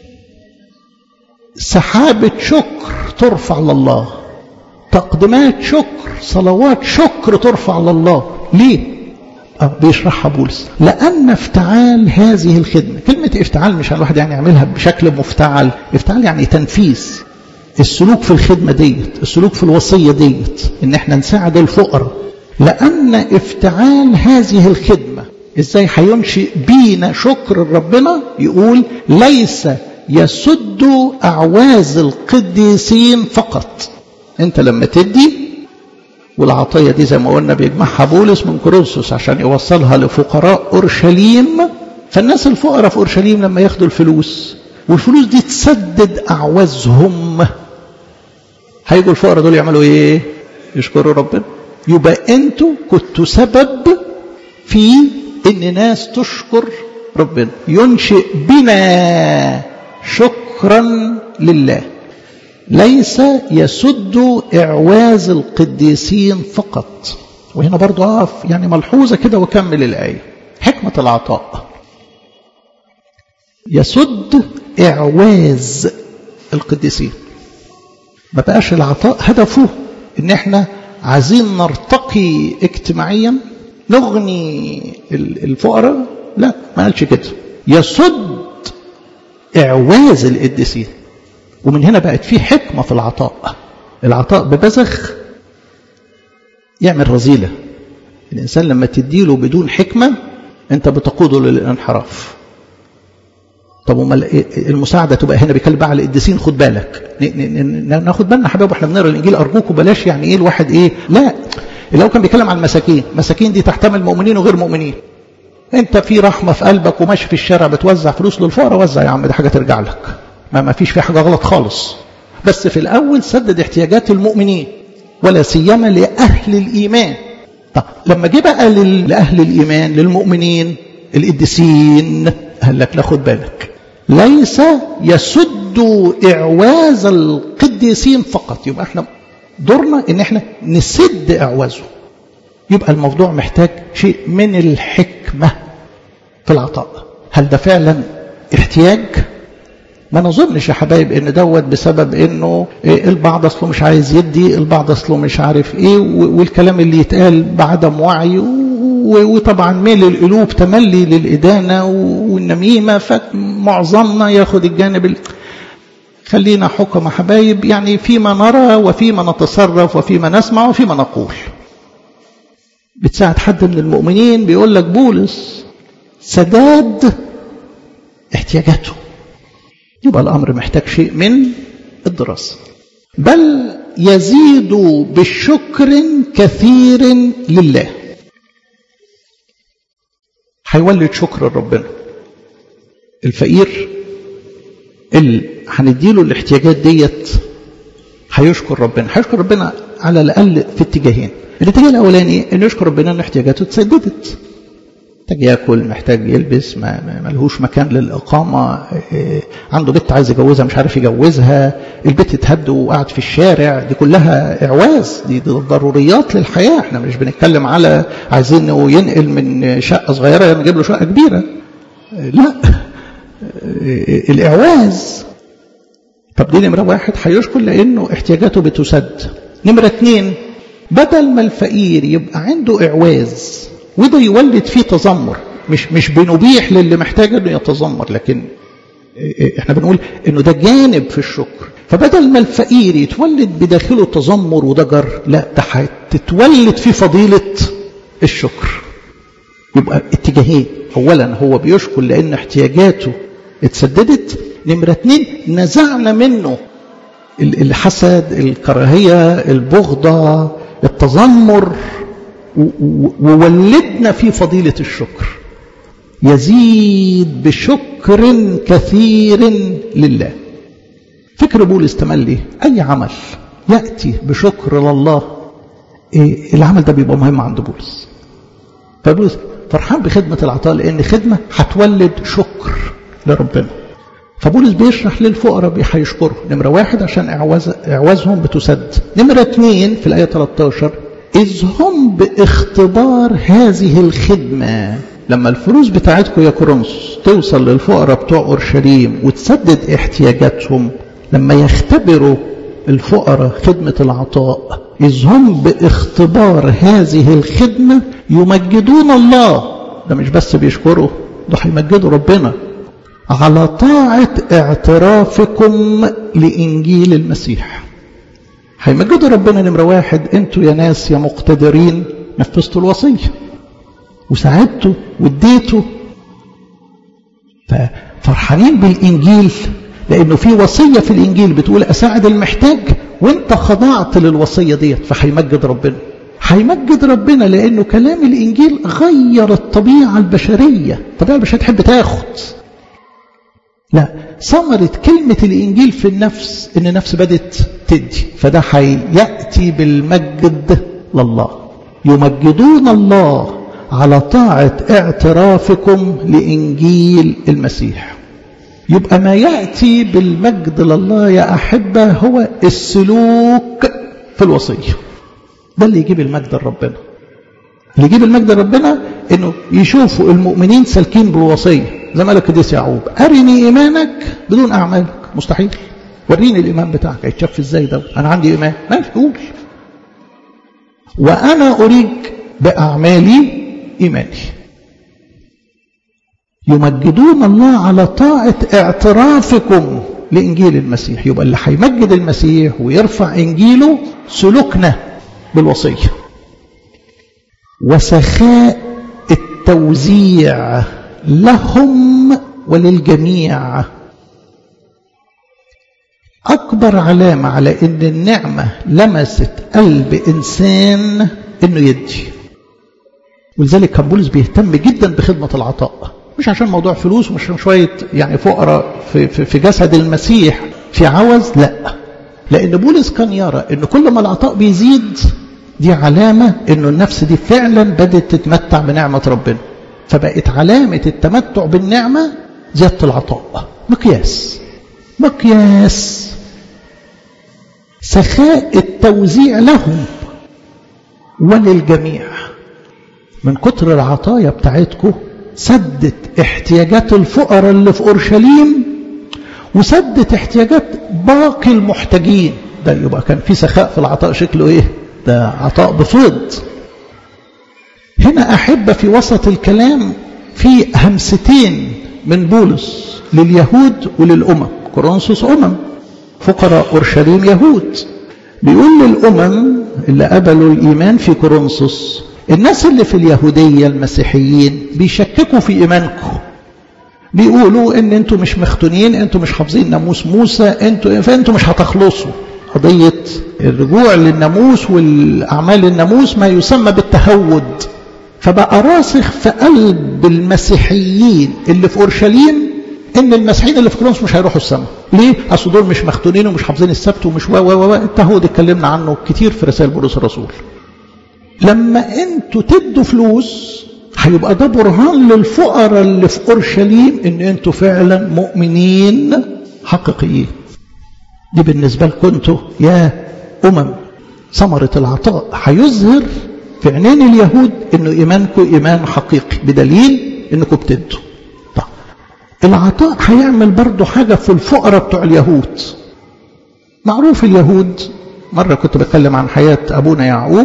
سحابه شكر ترفع لله تقديمات شكر صلوات شكر ترفع لله ليه أه بيشرحها بولس لأن افتعال هذه الخدمة كلمة افتعال مش الواحد يعني يعملها بشكل مفتعل افتعال يعني تنفيذ السلوك في الخدمة ديت السلوك في الوصية ديت ان احنا نساعد الفقراء لأن افتعال هذه الخدمة ازاي هينشئ بينا شكر ربنا يقول ليس يسد أعواز القديسين فقط انت لما تدي والعطية دي زي ما قلنا بيجمعها بولس من كورنثوس عشان يوصلها لفقراء أورشليم فالناس الفقراء في أورشليم لما ياخدوا الفلوس والفلوس دي تسدد أعوازهم هيجوا الفقراء دول يعملوا إيه؟ يشكروا ربنا يبقى أنتوا كنتوا سبب في إن ناس تشكر ربنا ينشئ بنا شكرا لله ليس يسد إعواز القديسين فقط وهنا برضو أقف يعني ملحوظة كده وكمل الآية حكمة العطاء يسد إعواز القديسين ما بقاش العطاء هدفه ان احنا عايزين نرتقي اجتماعيا نغني الفقراء لا ما قالش كده يسد إعواز القديسين ومن هنا بقت في حكمة في العطاء العطاء ببذخ يعمل رذيلة الإنسان لما تديله بدون حكمة أنت بتقوده للانحراف طب وما المساعدة تبقى هنا بيتكلم بقى على القديسين خد بالك ناخد بالنا حبايب واحنا بنقرا الانجيل ارجوكم بلاش يعني ايه الواحد ايه لا لو كان بيتكلم عن المساكين مساكين دي تحتمل مؤمنين وغير مؤمنين انت في رحمه في قلبك وماشي في الشارع بتوزع فلوس للفقراء وزع يا عم دي حاجه ترجع لك ما ما فيش في حاجه غلط خالص بس في الاول سدد احتياجات المؤمنين ولا سيما لاهل الايمان طب لما جه بقى لاهل الايمان للمؤمنين القديسين قال لك لا خد بالك ليس يسد اعواز القديسين فقط يبقى احنا دورنا ان احنا نسد اعوازه يبقى الموضوع محتاج شيء من الحكمه في العطاء هل ده فعلا احتياج ما نظنش يا حبايب ان دوت بسبب انه إيه البعض اصله مش عايز يدي البعض اصله مش عارف ايه والكلام اللي يتقال بعدم وعي وطبعا ميل القلوب تملي للإدانة والنميمة فمعظمنا ياخد الجانب ال... خلينا حكم حبايب يعني فيما نرى وفيما نتصرف وفيما نسمع وفيما نقول بتساعد حد من المؤمنين بيقول لك بولس سداد احتياجاته يبقى الأمر محتاج شيء من الدراسة بل يزيد بشكر كثير لله هيولد شكر لربنا الفقير اللي هنديله الاحتياجات ديت هيشكر ربنا هيشكر ربنا على الاقل في اتجاهين الاتجاه الاولاني انه يشكر ربنا ان احتياجاته اتسددت محتاج ياكل محتاج يلبس ما ملهوش مكان للاقامه عنده بنت عايز يجوزها مش عارف يجوزها البيت اتهد وقعد في الشارع دي كلها اعواز دي, دي ضروريات للحياه احنا مش بنتكلم على عايزين ينقل من شقه صغيره نجيب له شقه كبيره لا الاعواز طب دي نمره واحد هيشكر لانه احتياجاته بتسد نمره اتنين بدل ما الفقير يبقى عنده اعواز وده يولد فيه تذمر مش مش بنبيح للي محتاج انه يتذمر لكن احنا بنقول انه ده جانب في الشكر فبدل ما الفقير يتولد بداخله تذمر وضجر لا ده هتتولد فيه فضيله الشكر يبقى اتجاهين اولا هو بيشكر لان احتياجاته اتسددت نمره اتنين نزعنا منه الحسد الكراهيه البغضه التذمر وولدنا في فضيلة الشكر يزيد بشكر كثير لله فكر بولس تملي أي عمل يأتي بشكر لله إيه العمل ده بيبقى مهم عند بولس فبولس فرحان بخدمة العطاء لأن خدمة هتولد شكر لربنا فبولس بيشرح للفقراء هيشكروا نمرة واحد عشان إعواز إعوازهم بتسد نمرة اثنين في الآية 13 إذ هم باختبار هذه الخدمة لما الفلوس بتاعتكم يا كورنثوس توصل للفقراء بتوع أورشليم وتسدد احتياجاتهم لما يختبروا الفقراء خدمة العطاء إذ هم باختبار هذه الخدمة يمجدون الله ده مش بس بيشكروا ده هيمجدوا ربنا على طاعة اعترافكم لإنجيل المسيح هيمجدوا ربنا نمرة واحد انتوا يا ناس يا مقتدرين نفذتوا الوصية وساعدتوا واديتوا ففرحانين بالإنجيل لأنه في وصية في الإنجيل بتقول أساعد المحتاج وانت خضعت للوصية ديت فهيمجد ربنا هيمجد ربنا لأنه كلام الإنجيل غير الطبيعة البشرية الطبيعة البشرية تحب تاخد لا ثمرة كلمة الإنجيل في النفس إن النفس بدت تدي فده هيأتي بالمجد لله يمجدون الله على طاعة اعترافكم لإنجيل المسيح يبقى ما يأتي بالمجد لله يا أحبة هو السلوك في الوصية ده اللي يجيب المجد لربنا اللي يجيب المجد لربنا انه يشوفوا المؤمنين سالكين بالوصيه زي ما قال القديس يعقوب ارني ايمانك بدون اعمالك مستحيل وريني الايمان بتاعك هيتشاف ازاي ده انا عندي ايمان ما في قول وانا اريك باعمالي ايماني يمجدون الله على طاعه اعترافكم لانجيل المسيح يبقى اللي هيمجد المسيح ويرفع انجيله سلوكنا بالوصيه وسخاء التوزيع لهم وللجميع أكبر علامة على أن النعمة لمست قلب إنسان أنه يدي ولذلك كان بولس بيهتم جدا بخدمة العطاء مش عشان موضوع فلوس ومش عشان شوية يعني فقراء في, في, في جسد المسيح في عوز لا لأن بولس كان يرى أن كل ما العطاء بيزيد دي علامة أنه النفس دي فعلا بدأت تتمتع بنعمة ربنا فبقت علامة التمتع بالنعمة زيادة العطاء مقياس مقياس سخاء التوزيع لهم وللجميع من كتر العطايا بتاعتكم سدت احتياجات الفقراء اللي في اورشليم وسدت احتياجات باقي المحتاجين ده يبقى كان في سخاء في العطاء شكله ايه ده عطاء بفض هنا أحب في وسط الكلام في همستين من بولس لليهود وللأمم كورنثوس أمم فقراء أورشليم يهود بيقول للأمم اللي قبلوا الإيمان في كورنثوس الناس اللي في اليهودية المسيحيين بيشككوا في إيمانكم بيقولوا ان انتوا مش مختونين انتوا مش حافظين ناموس موسى انتوا فانتوا مش هتخلصوا قضية الرجوع للناموس والأعمال الناموس ما يسمى بالتهود فبقى راسخ في قلب المسيحيين اللي في أورشليم ان المسيحيين اللي في كورنثوس مش هيروحوا السماء ليه اصل دول مش مختونين ومش حافظين السبت ومش و و و التهود اتكلمنا عنه كتير في رسائل بولس الرسول لما انتوا تدوا فلوس هيبقى ده برهان للفقراء اللي في اورشليم ان انتوا فعلا مؤمنين حقيقيين دي بالنسبه لكم انتوا يا امم ثمره العطاء هيظهر في عينين اليهود انه ايمانكم ايمان حقيقي بدليل انكم بتدوا طيب العطاء هيعمل برضه حاجه في الفقراء بتوع اليهود معروف اليهود مره كنت بتكلم عن حياه ابونا يعقوب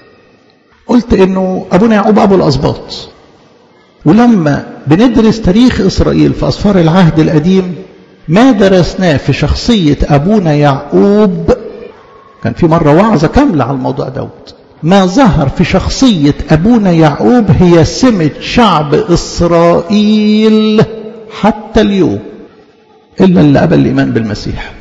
قلت انه ابونا يعقوب ابو الاسباط ولما بندرس تاريخ اسرائيل في اسفار العهد القديم ما درسناه في شخصيه ابونا يعقوب كان في مره وعظه كامله على الموضوع دوت ما ظهر في شخصيه ابونا يعقوب هي سمه شعب اسرائيل حتى اليوم الا اللي قبل الايمان بالمسيح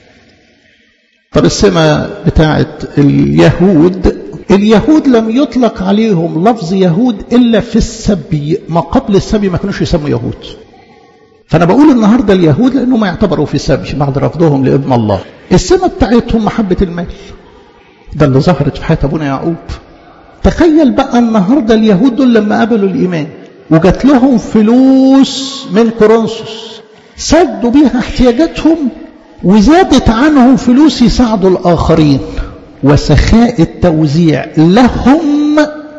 طب السمه بتاعت اليهود اليهود لم يطلق عليهم لفظ يهود إلا في السبي ما قبل السبي ما كانوش يسموا يهود فأنا بقول النهاردة اليهود لأنهم يعتبروا في السبي بعد رفضهم لابن الله السمة بتاعتهم محبة المال ده اللي ظهرت في حياة أبونا يعقوب تخيل بقى النهاردة اليهود دول لما قبلوا الإيمان وجات لهم فلوس من كورنثوس سدوا بيها احتياجاتهم وزادت عنهم فلوس يساعدوا الآخرين وسخاء التوزيع لهم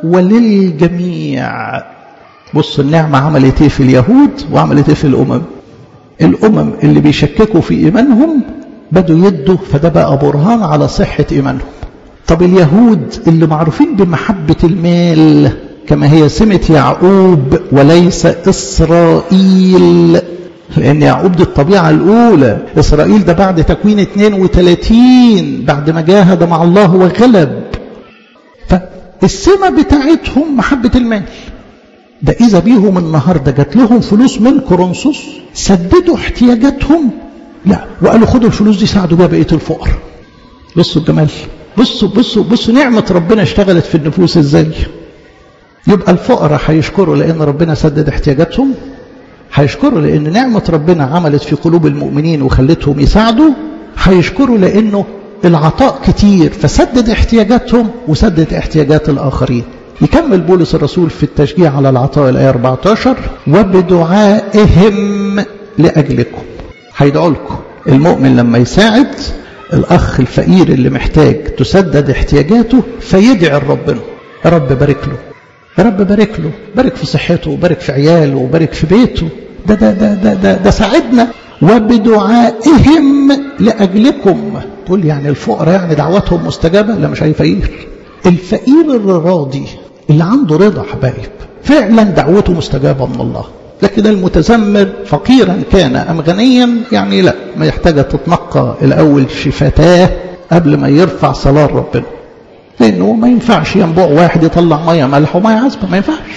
وللجميع بص النعمة عملت ايه في اليهود وعملت ايه في الأمم الأمم اللي بيشككوا في إيمانهم بدوا يدوا فده بقى برهان على صحة إيمانهم طب اليهود اللي معروفين بمحبة المال كما هي سمة يعقوب وليس إسرائيل لأن يعقوب دي الطبيعة الأولى إسرائيل ده بعد تكوين 32 بعد ما جاهد مع الله وغلب فالسمة بتاعتهم محبة المال ده إذا بيهم النهاردة جات لهم فلوس من كورنثوس سددوا احتياجاتهم لا وقالوا خدوا الفلوس دي ساعدوا بيها بقية الفقر بصوا الجمال بصوا بصوا بصوا نعمة ربنا اشتغلت في النفوس ازاي يبقى الفقراء هيشكروا لأن ربنا سدد احتياجاتهم هيشكروا لأن نعمة ربنا عملت في قلوب المؤمنين وخلتهم يساعدوا هيشكروا لأنه العطاء كتير فسدد احتياجاتهم وسدد احتياجات الآخرين يكمل بولس الرسول في التشجيع على العطاء الآية 14 وبدعائهم لأجلكم هيدعوا لكم المؤمن لما يساعد الأخ الفقير اللي محتاج تسدد احتياجاته فيدعي ربنا يا رب بارك له يا رب بارك له بارك في صحته بارك في عياله بارك في بيته ده ده ده ده ده, ده ساعدنا وبدعائهم لأجلكم تقول يعني الفقراء يعني دعواتهم مستجابة لا مش أي فقير الفقير الراضي اللي عنده رضا حبايب فعلا دعوته مستجابة من الله لكن المتذمر فقيرا كان أم غنيا يعني لا ما يحتاج تتنقى الأول شفتاه قبل ما يرفع صلاة ربنا لأنه ما ينفعش ينبوع واحد يطلع مية ملح ومية عذبة ما ينفعش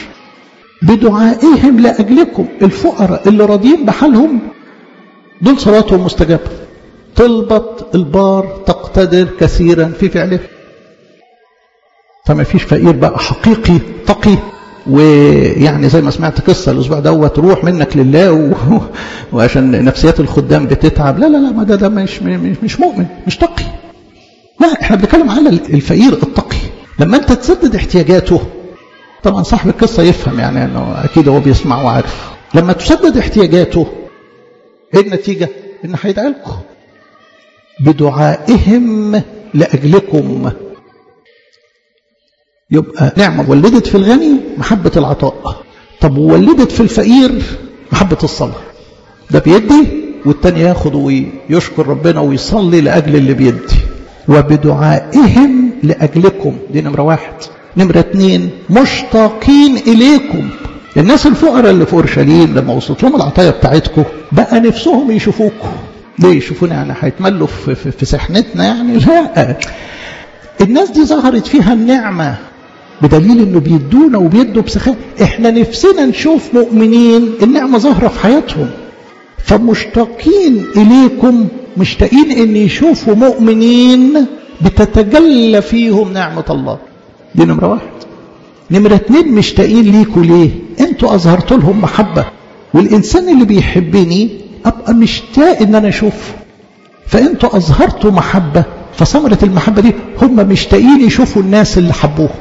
بدعائهم لأجلكم الفقراء اللي راضيين بحالهم دول صلاتهم مستجابة تلبط البار تقتدر كثيرا في فعله فما فيش فقير بقى حقيقي تقي ويعني زي ما سمعت قصة الأسبوع دوت روح منك لله و... وعشان نفسيات الخدام بتتعب لا لا لا ما ده ده مش مش, مش مؤمن مش تقي لا احنا بنتكلم على الفقير التقي لما انت تسدد احتياجاته طبعا صاحب القصة يفهم يعني انه اكيد هو بيسمع وعارف لما تسدد احتياجاته ايه النتيجة ان هيدعي لكم بدعائهم لأجلكم يبقى نعمة ولدت في الغني محبة العطاء طب وولدت في الفقير محبة الصلاة ده بيدي والتاني ياخد ويشكر ربنا ويصلي لأجل اللي بيدي وبدعائهم لأجلكم دي نمرة واحد نمرة اتنين مشتاقين إليكم الناس الفقراء اللي في أورشليم لما وصلت لهم العطايا بتاعتكم بقى نفسهم يشوفوكم ليه يشوفونا يعني هيتملوا في, في, في سحنتنا يعني لا الناس دي ظهرت فيها النعمة بدليل انه بيدونا وبيدوا بسخاء احنا نفسنا نشوف مؤمنين النعمة ظاهرة في حياتهم فمشتاقين اليكم مشتاقين ان يشوفوا مؤمنين بتتجلى فيهم نعمة الله دي نمرة واحد نمرة اتنين مشتاقين ليكوا ليه انتوا اظهرتوا لهم محبة والانسان اللي بيحبني ابقى مشتاق ان انا اشوفه فانتوا اظهرتوا محبة فثمرة المحبة دي هم مشتاقين يشوفوا الناس اللي حبوهم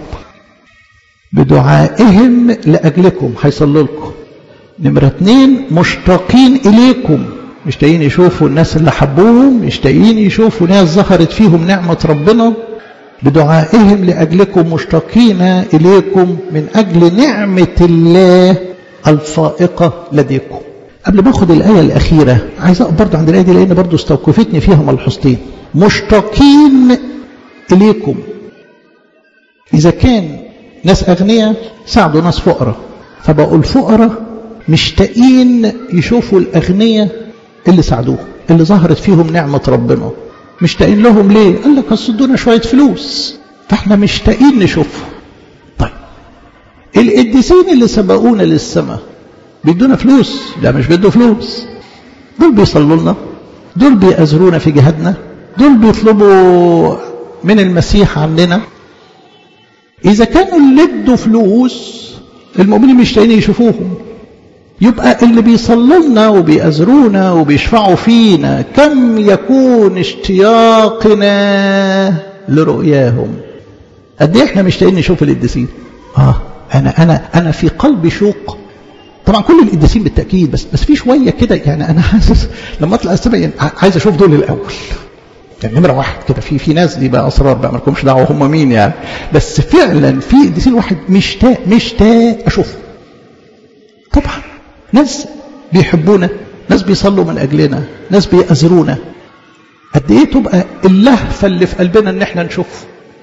بدعائهم لأجلكم هيصلوا لكم نمرة اتنين مشتاقين إليكم مشتاقين يشوفوا الناس اللي حبوهم مشتاقين يشوفوا ناس ظهرت فيهم نعمة ربنا بدعائهم لأجلكم مشتاقين إليكم من أجل نعمة الله الفائقة لديكم قبل ما اخد الآية الأخيرة عايز أقف برضه عند الآية دي لأن برضه استوقفتني فيها ملحوظتين مشتاقين إليكم إذا كان ناس أغنياء ساعدوا ناس فقراء فبقوا الفقراء مشتاقين يشوفوا الأغنياء اللي ساعدوهم اللي ظهرت فيهم نعمة ربنا مشتاقين لهم ليه؟ قال لك اصدونا شوية فلوس فاحنا مشتاقين نشوفهم طيب القديسين اللي سبقونا للسماء بيدونا فلوس لا مش بيدوا فلوس دول بيصلوا لنا دول بيأزرونا في جهادنا دول بيطلبوا من المسيح عننا إذا كانوا اللي ادوا فلوس المؤمنين مشتاقين يشوفوهم يبقى اللي بيصلوا لنا وبيأزرونا وبيشفعوا فينا كم يكون اشتياقنا لرؤياهم قد ايه احنا مشتاقين نشوف القديسين اه انا انا انا في قلبي شوق طبعا كل القديسين بالتاكيد بس بس في شويه كده يعني انا حاسس لما اطلع السماء يعني عايز اشوف دول الاول يعني نمره واحد كده في في ناس دي بقى اسرار بقى مالكمش دعوه هم مين يعني بس فعلا في قديسين واحد مشتاق مشتاق اشوفه طبعا ناس بيحبونا ناس بيصلوا من اجلنا ناس بيأزرونا قد ايه تبقى اللهفه اللي في قلبنا ان احنا نشوفه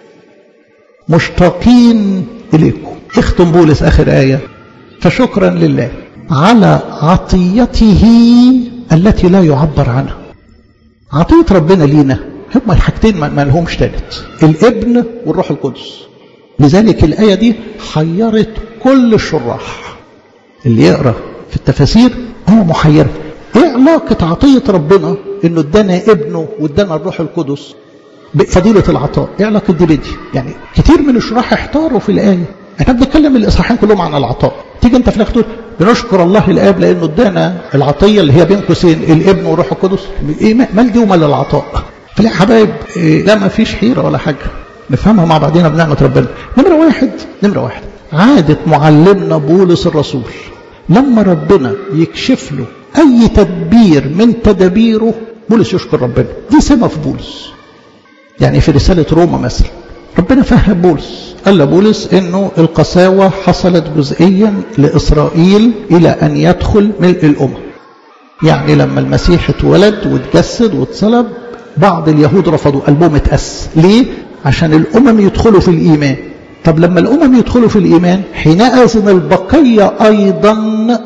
مشتاقين اليكم اختم بولس اخر ايه فشكرا لله على عطيته التي لا يعبر عنها عطية ربنا لينا هما الحاجتين ما لهمش تالت الابن والروح القدس لذلك الآية دي حيرت كل الشراح اللي يقرأ في التفاسير هو محير ايه علاقة عطية ربنا انه ادانا ابنه وادانا الروح القدس بفضيلة العطاء ايه علاقة دي بدي يعني كتير من الشراح احتاروا في الآية احنا بنتكلم الاصحاحين كلهم عن العطاء تيجي انت في الاخر تقول بنشكر الله الاب لانه ادانا العطيه اللي هي بين قوسين الابن والروح القدس ايه مال دي ومال العطاء فلا يا حبايب إيه لا ما فيش حيره ولا حاجه نفهمها مع بعضنا بنعمه ربنا نمره واحد نمره واحد عاده معلمنا بولس الرسول لما ربنا يكشف له اي تدبير من تدابيره بولس يشكر ربنا دي سمه في بولس يعني في رساله روما مثلا ربنا فهم بولس قال لبولس انه القساوة حصلت جزئيا لإسرائيل إلى أن يدخل ملء الأمم يعني لما المسيح اتولد واتجسد واتصلب بعض اليهود رفضوا قلبهم اتأس ليه؟ عشان الأمم يدخلوا في الإيمان طب لما الأمم يدخلوا في الإيمان حينئذ البقية أيضا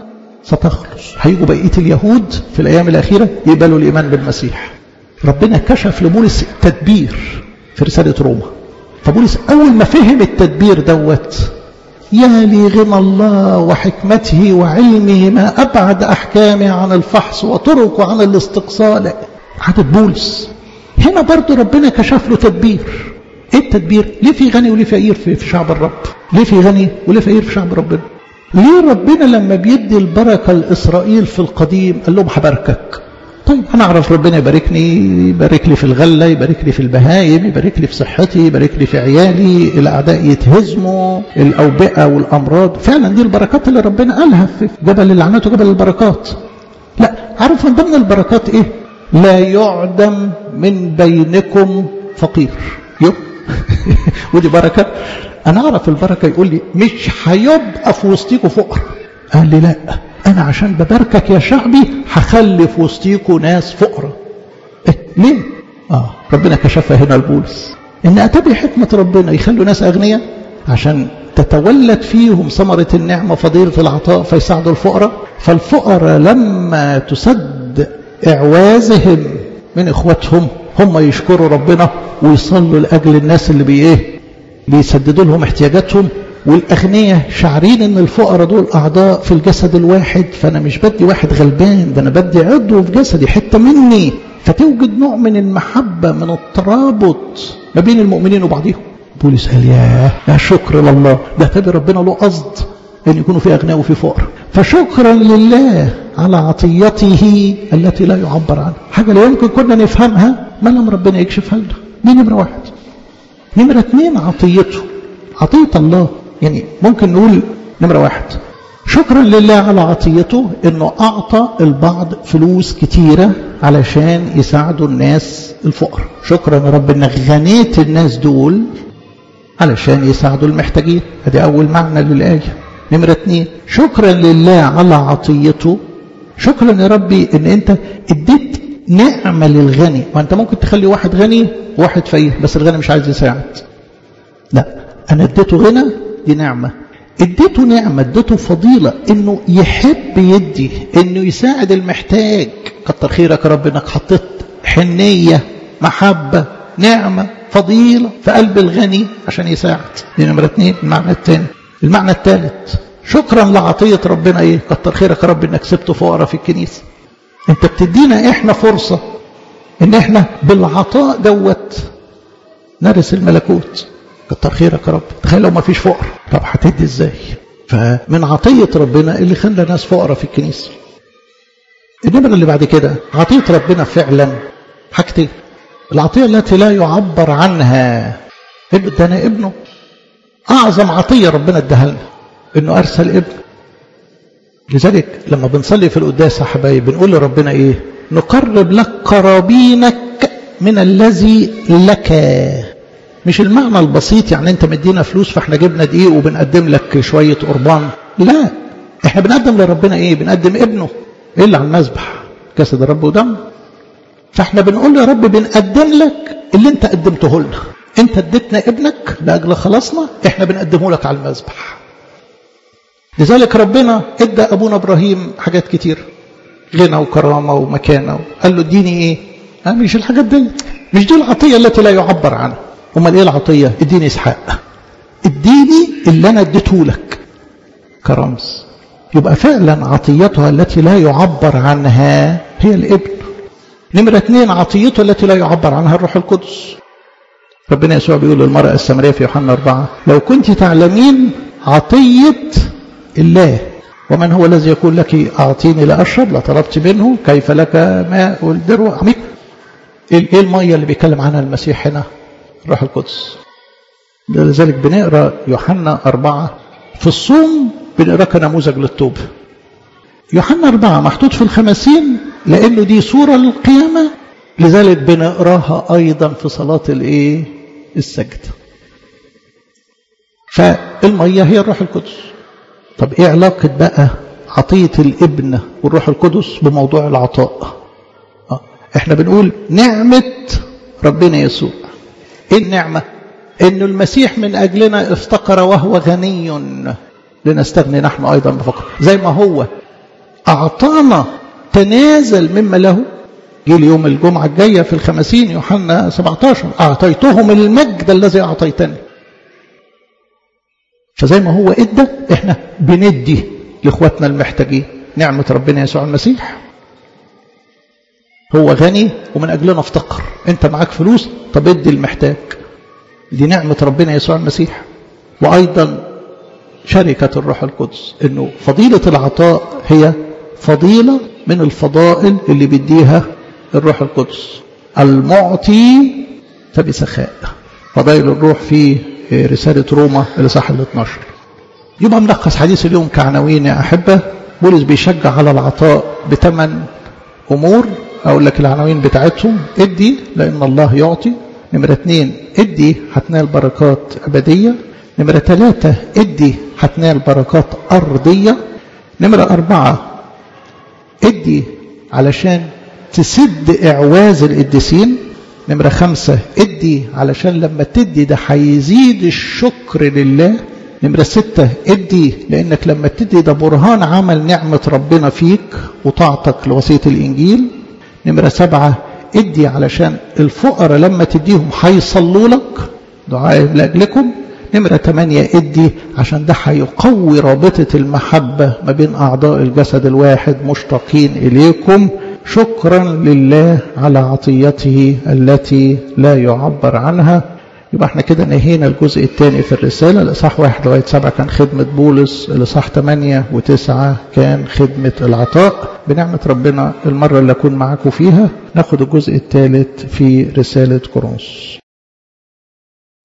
ستخلص هيجوا بقية اليهود في الأيام الأخيرة يقبلوا الإيمان بالمسيح ربنا كشف لبولس تدبير في رسالة روما فبولس أول ما فهم التدبير دوت يا لي غنى الله وحكمته وعلمه ما أبعد أحكامه عن الفحص وطرقه عن الاستقصاء عدد بولس هنا برضو ربنا كشف له تدبير ايه التدبير ليه في غني وليه فقير في, في شعب الرب ليه في غني وليه فقير في شعب ربنا ليه ربنا لما بيدي البركة لإسرائيل في القديم قال لهم هباركك طيب أنا أعرف ربنا يباركني يبارك لي في الغلة يبارك لي في البهايم يبارك لي في صحتي يبارك لي في عيالي الأعداء يتهزموا الأوبئة والأمراض فعلا دي البركات اللي ربنا قالها في جبل اللعنات وجبل البركات لا عارف من ضمن البركات إيه لا يعدم من بينكم فقير يو ودي بركة أنا أعرف البركة يقول لي مش هيبقى في وسطيكوا فقر قال لي لا أنا عشان بباركك يا شعبي هخلي في وسطيكوا ناس فقراء إيه ليه؟ آه ربنا كشفها هنا لبولس إن أتبع حكمة ربنا يخلوا ناس أغنياء عشان تتولد فيهم ثمرة النعمة فضيلة العطاء فيساعدوا الفقراء فالفقراء لما تسد إعوازهم من إخواتهم هم يشكروا ربنا ويصلوا لأجل الناس اللي بإيه بيسددوا لهم احتياجاتهم والأغنياء شعرين إن الفقراء دول أعضاء في الجسد الواحد فأنا مش بدي واحد غلبان ده أنا بدي عضو في جسدي حتة مني فتوجد نوع من المحبة من الترابط ما بين المؤمنين وبعضهم بولس قال يا يا شكر لله ده تبي ربنا له قصد ان يكونوا في اغنياء وفي فقر فشكرا لله على عطيته التي لا يعبر عنها حاجه لا يمكن كنا نفهمها ما لم ربنا يكشفها لنا دي نمره واحد نمره اثنين عطيته عطيه الله يعني ممكن نقول نمره واحد شكرا لله على عطيته انه اعطى البعض فلوس كتيره علشان يساعدوا الناس الفقر شكرا يا رب انك غنيت الناس دول علشان يساعدوا المحتاجين ادي اول معنى للايه نمره اتنين شكرا لله على عطيته شكرا يا ربي ان انت اديت نعمه للغني وانت ممكن تخلي واحد غني وواحد فقير بس الغني مش عايز يساعد لا انا اديته غنى دي نعمه اديته نعمة اديته فضيلة انه يحب يدي انه يساعد المحتاج كتر خيرك يا رب انك حطيت حنية محبة نعمة فضيلة في قلب الغني عشان يساعد دي نمرة اتنين المعنى الثاني المعنى الثالث شكرا لعطية ربنا ايه كتر خيرك يا رب انك سبته فقراء في الكنيسة انت بتدينا احنا فرصة ان احنا بالعطاء دوت نرث الملكوت كتر خيرك يا رب تخيل لو ما فيش فقر طب هتدي ازاي فمن عطية ربنا اللي خلى ناس فقراء في الكنيسة النمرة اللي بعد كده عطية ربنا فعلا حاجتين العطية التي لا يعبر عنها ادانا ابنه أعظم عطية ربنا اداها لنا إنه أرسل ابنه لذلك لما بنصلي في القداس يا حبايب بنقول لربنا إيه نقرب لك قرابينك من الذي لك مش المعنى البسيط يعني انت مدينا فلوس فاحنا جبنا دقيق وبنقدم لك شوية قربان لا احنا بنقدم لربنا ايه بنقدم ابنه ايه اللي على المذبح جسد الرب ودم فاحنا بنقول يا رب بنقدم لك اللي انت قدمته لنا انت اديتنا ابنك لاجل خلاصنا احنا بنقدمه لك على المذبح لذلك ربنا ادى ابونا ابراهيم حاجات كتير غنى وكرامة ومكانة قال له اديني ايه قال مش الحاجات دي مش دي العطية التي لا يعبر عنها امال ايه العطيه اديني اسحاق اديني اللي انا اديته لك كرمز يبقى فعلا عطيتها التي لا يعبر عنها هي الابن نمرة اثنين عطيته التي لا يعبر عنها الروح القدس ربنا يسوع بيقول للمرأة السامرية في يوحنا أربعة لو كنت تعلمين عطية الله ومن هو الذي يقول لك أعطيني لأشرب لطلبت منه كيف لك ماء والدرو عميق ايه المية اللي بيتكلم عنها المسيح هنا الروح القدس لذلك بنقرا يوحنا أربعة في الصوم بنقرا كنموذج للتوبة يوحنا أربعة محطوط في الخمسين لأنه دي صورة للقيامة لذلك بنقراها أيضا في صلاة الإيه السجدة فالمية هي الروح القدس طب إيه علاقة بقى عطية الابن والروح القدس بموضوع العطاء احنا بنقول نعمة ربنا يسوع ايه النعمة ان المسيح من اجلنا افتقر وهو غني لنستغني نحن ايضا بفقر زي ما هو اعطانا تنازل مما له جه اليوم الجمعة الجاية في الخمسين يوحنا 17 أعطيتهم المجد الذي أعطيتني فزي ما هو ادى احنا بندي لاخواتنا المحتاجين نعمة ربنا يسوع المسيح هو غني ومن أجلنا افتقر أنت معاك فلوس طب ادي المحتاج دي نعمة ربنا يسوع المسيح وأيضا شركة الروح القدس أنه فضيلة العطاء هي فضيلة من الفضائل اللي بيديها الروح القدس المعطي فبسخاء فضائل الروح في رسالة روما الإصحاح ال 12 يبقى ملخص حديث اليوم كعناوين يا أحبة بولس بيشجع على العطاء بثمن أمور أقول لك العناوين بتاعتهم ادي لأن الله يعطي نمرة اثنين ادي هتنال بركات أبدية نمرة ثلاثة ادي هتنال بركات أرضية نمرة أربعة ادي علشان تسد إعواز القديسين نمرة خمسة ادي علشان لما تدي ده هيزيد الشكر لله نمرة ستة ادي لانك لما تدي ده برهان عمل نعمة ربنا فيك وطاعتك لوصية الانجيل نمرة سبعة ادي علشان الفقراء لما تديهم هيصلوا لك دعاء لاجلكم نمرة ثمانية ادي عشان ده هيقوي رابطة المحبة ما بين أعضاء الجسد الواحد مشتاقين إليكم شكرا لله على عطيته التي لا يعبر عنها يبقى احنا كده نهينا الجزء الثاني في الرسالة الإصحاح واحد لغاية سبعة كان خدمة بولس الإصحاح ثمانية وتسعة كان خدمة العطاء بنعمة ربنا المرة اللي أكون معاكم فيها ناخد الجزء الثالث في رسالة كورنثوس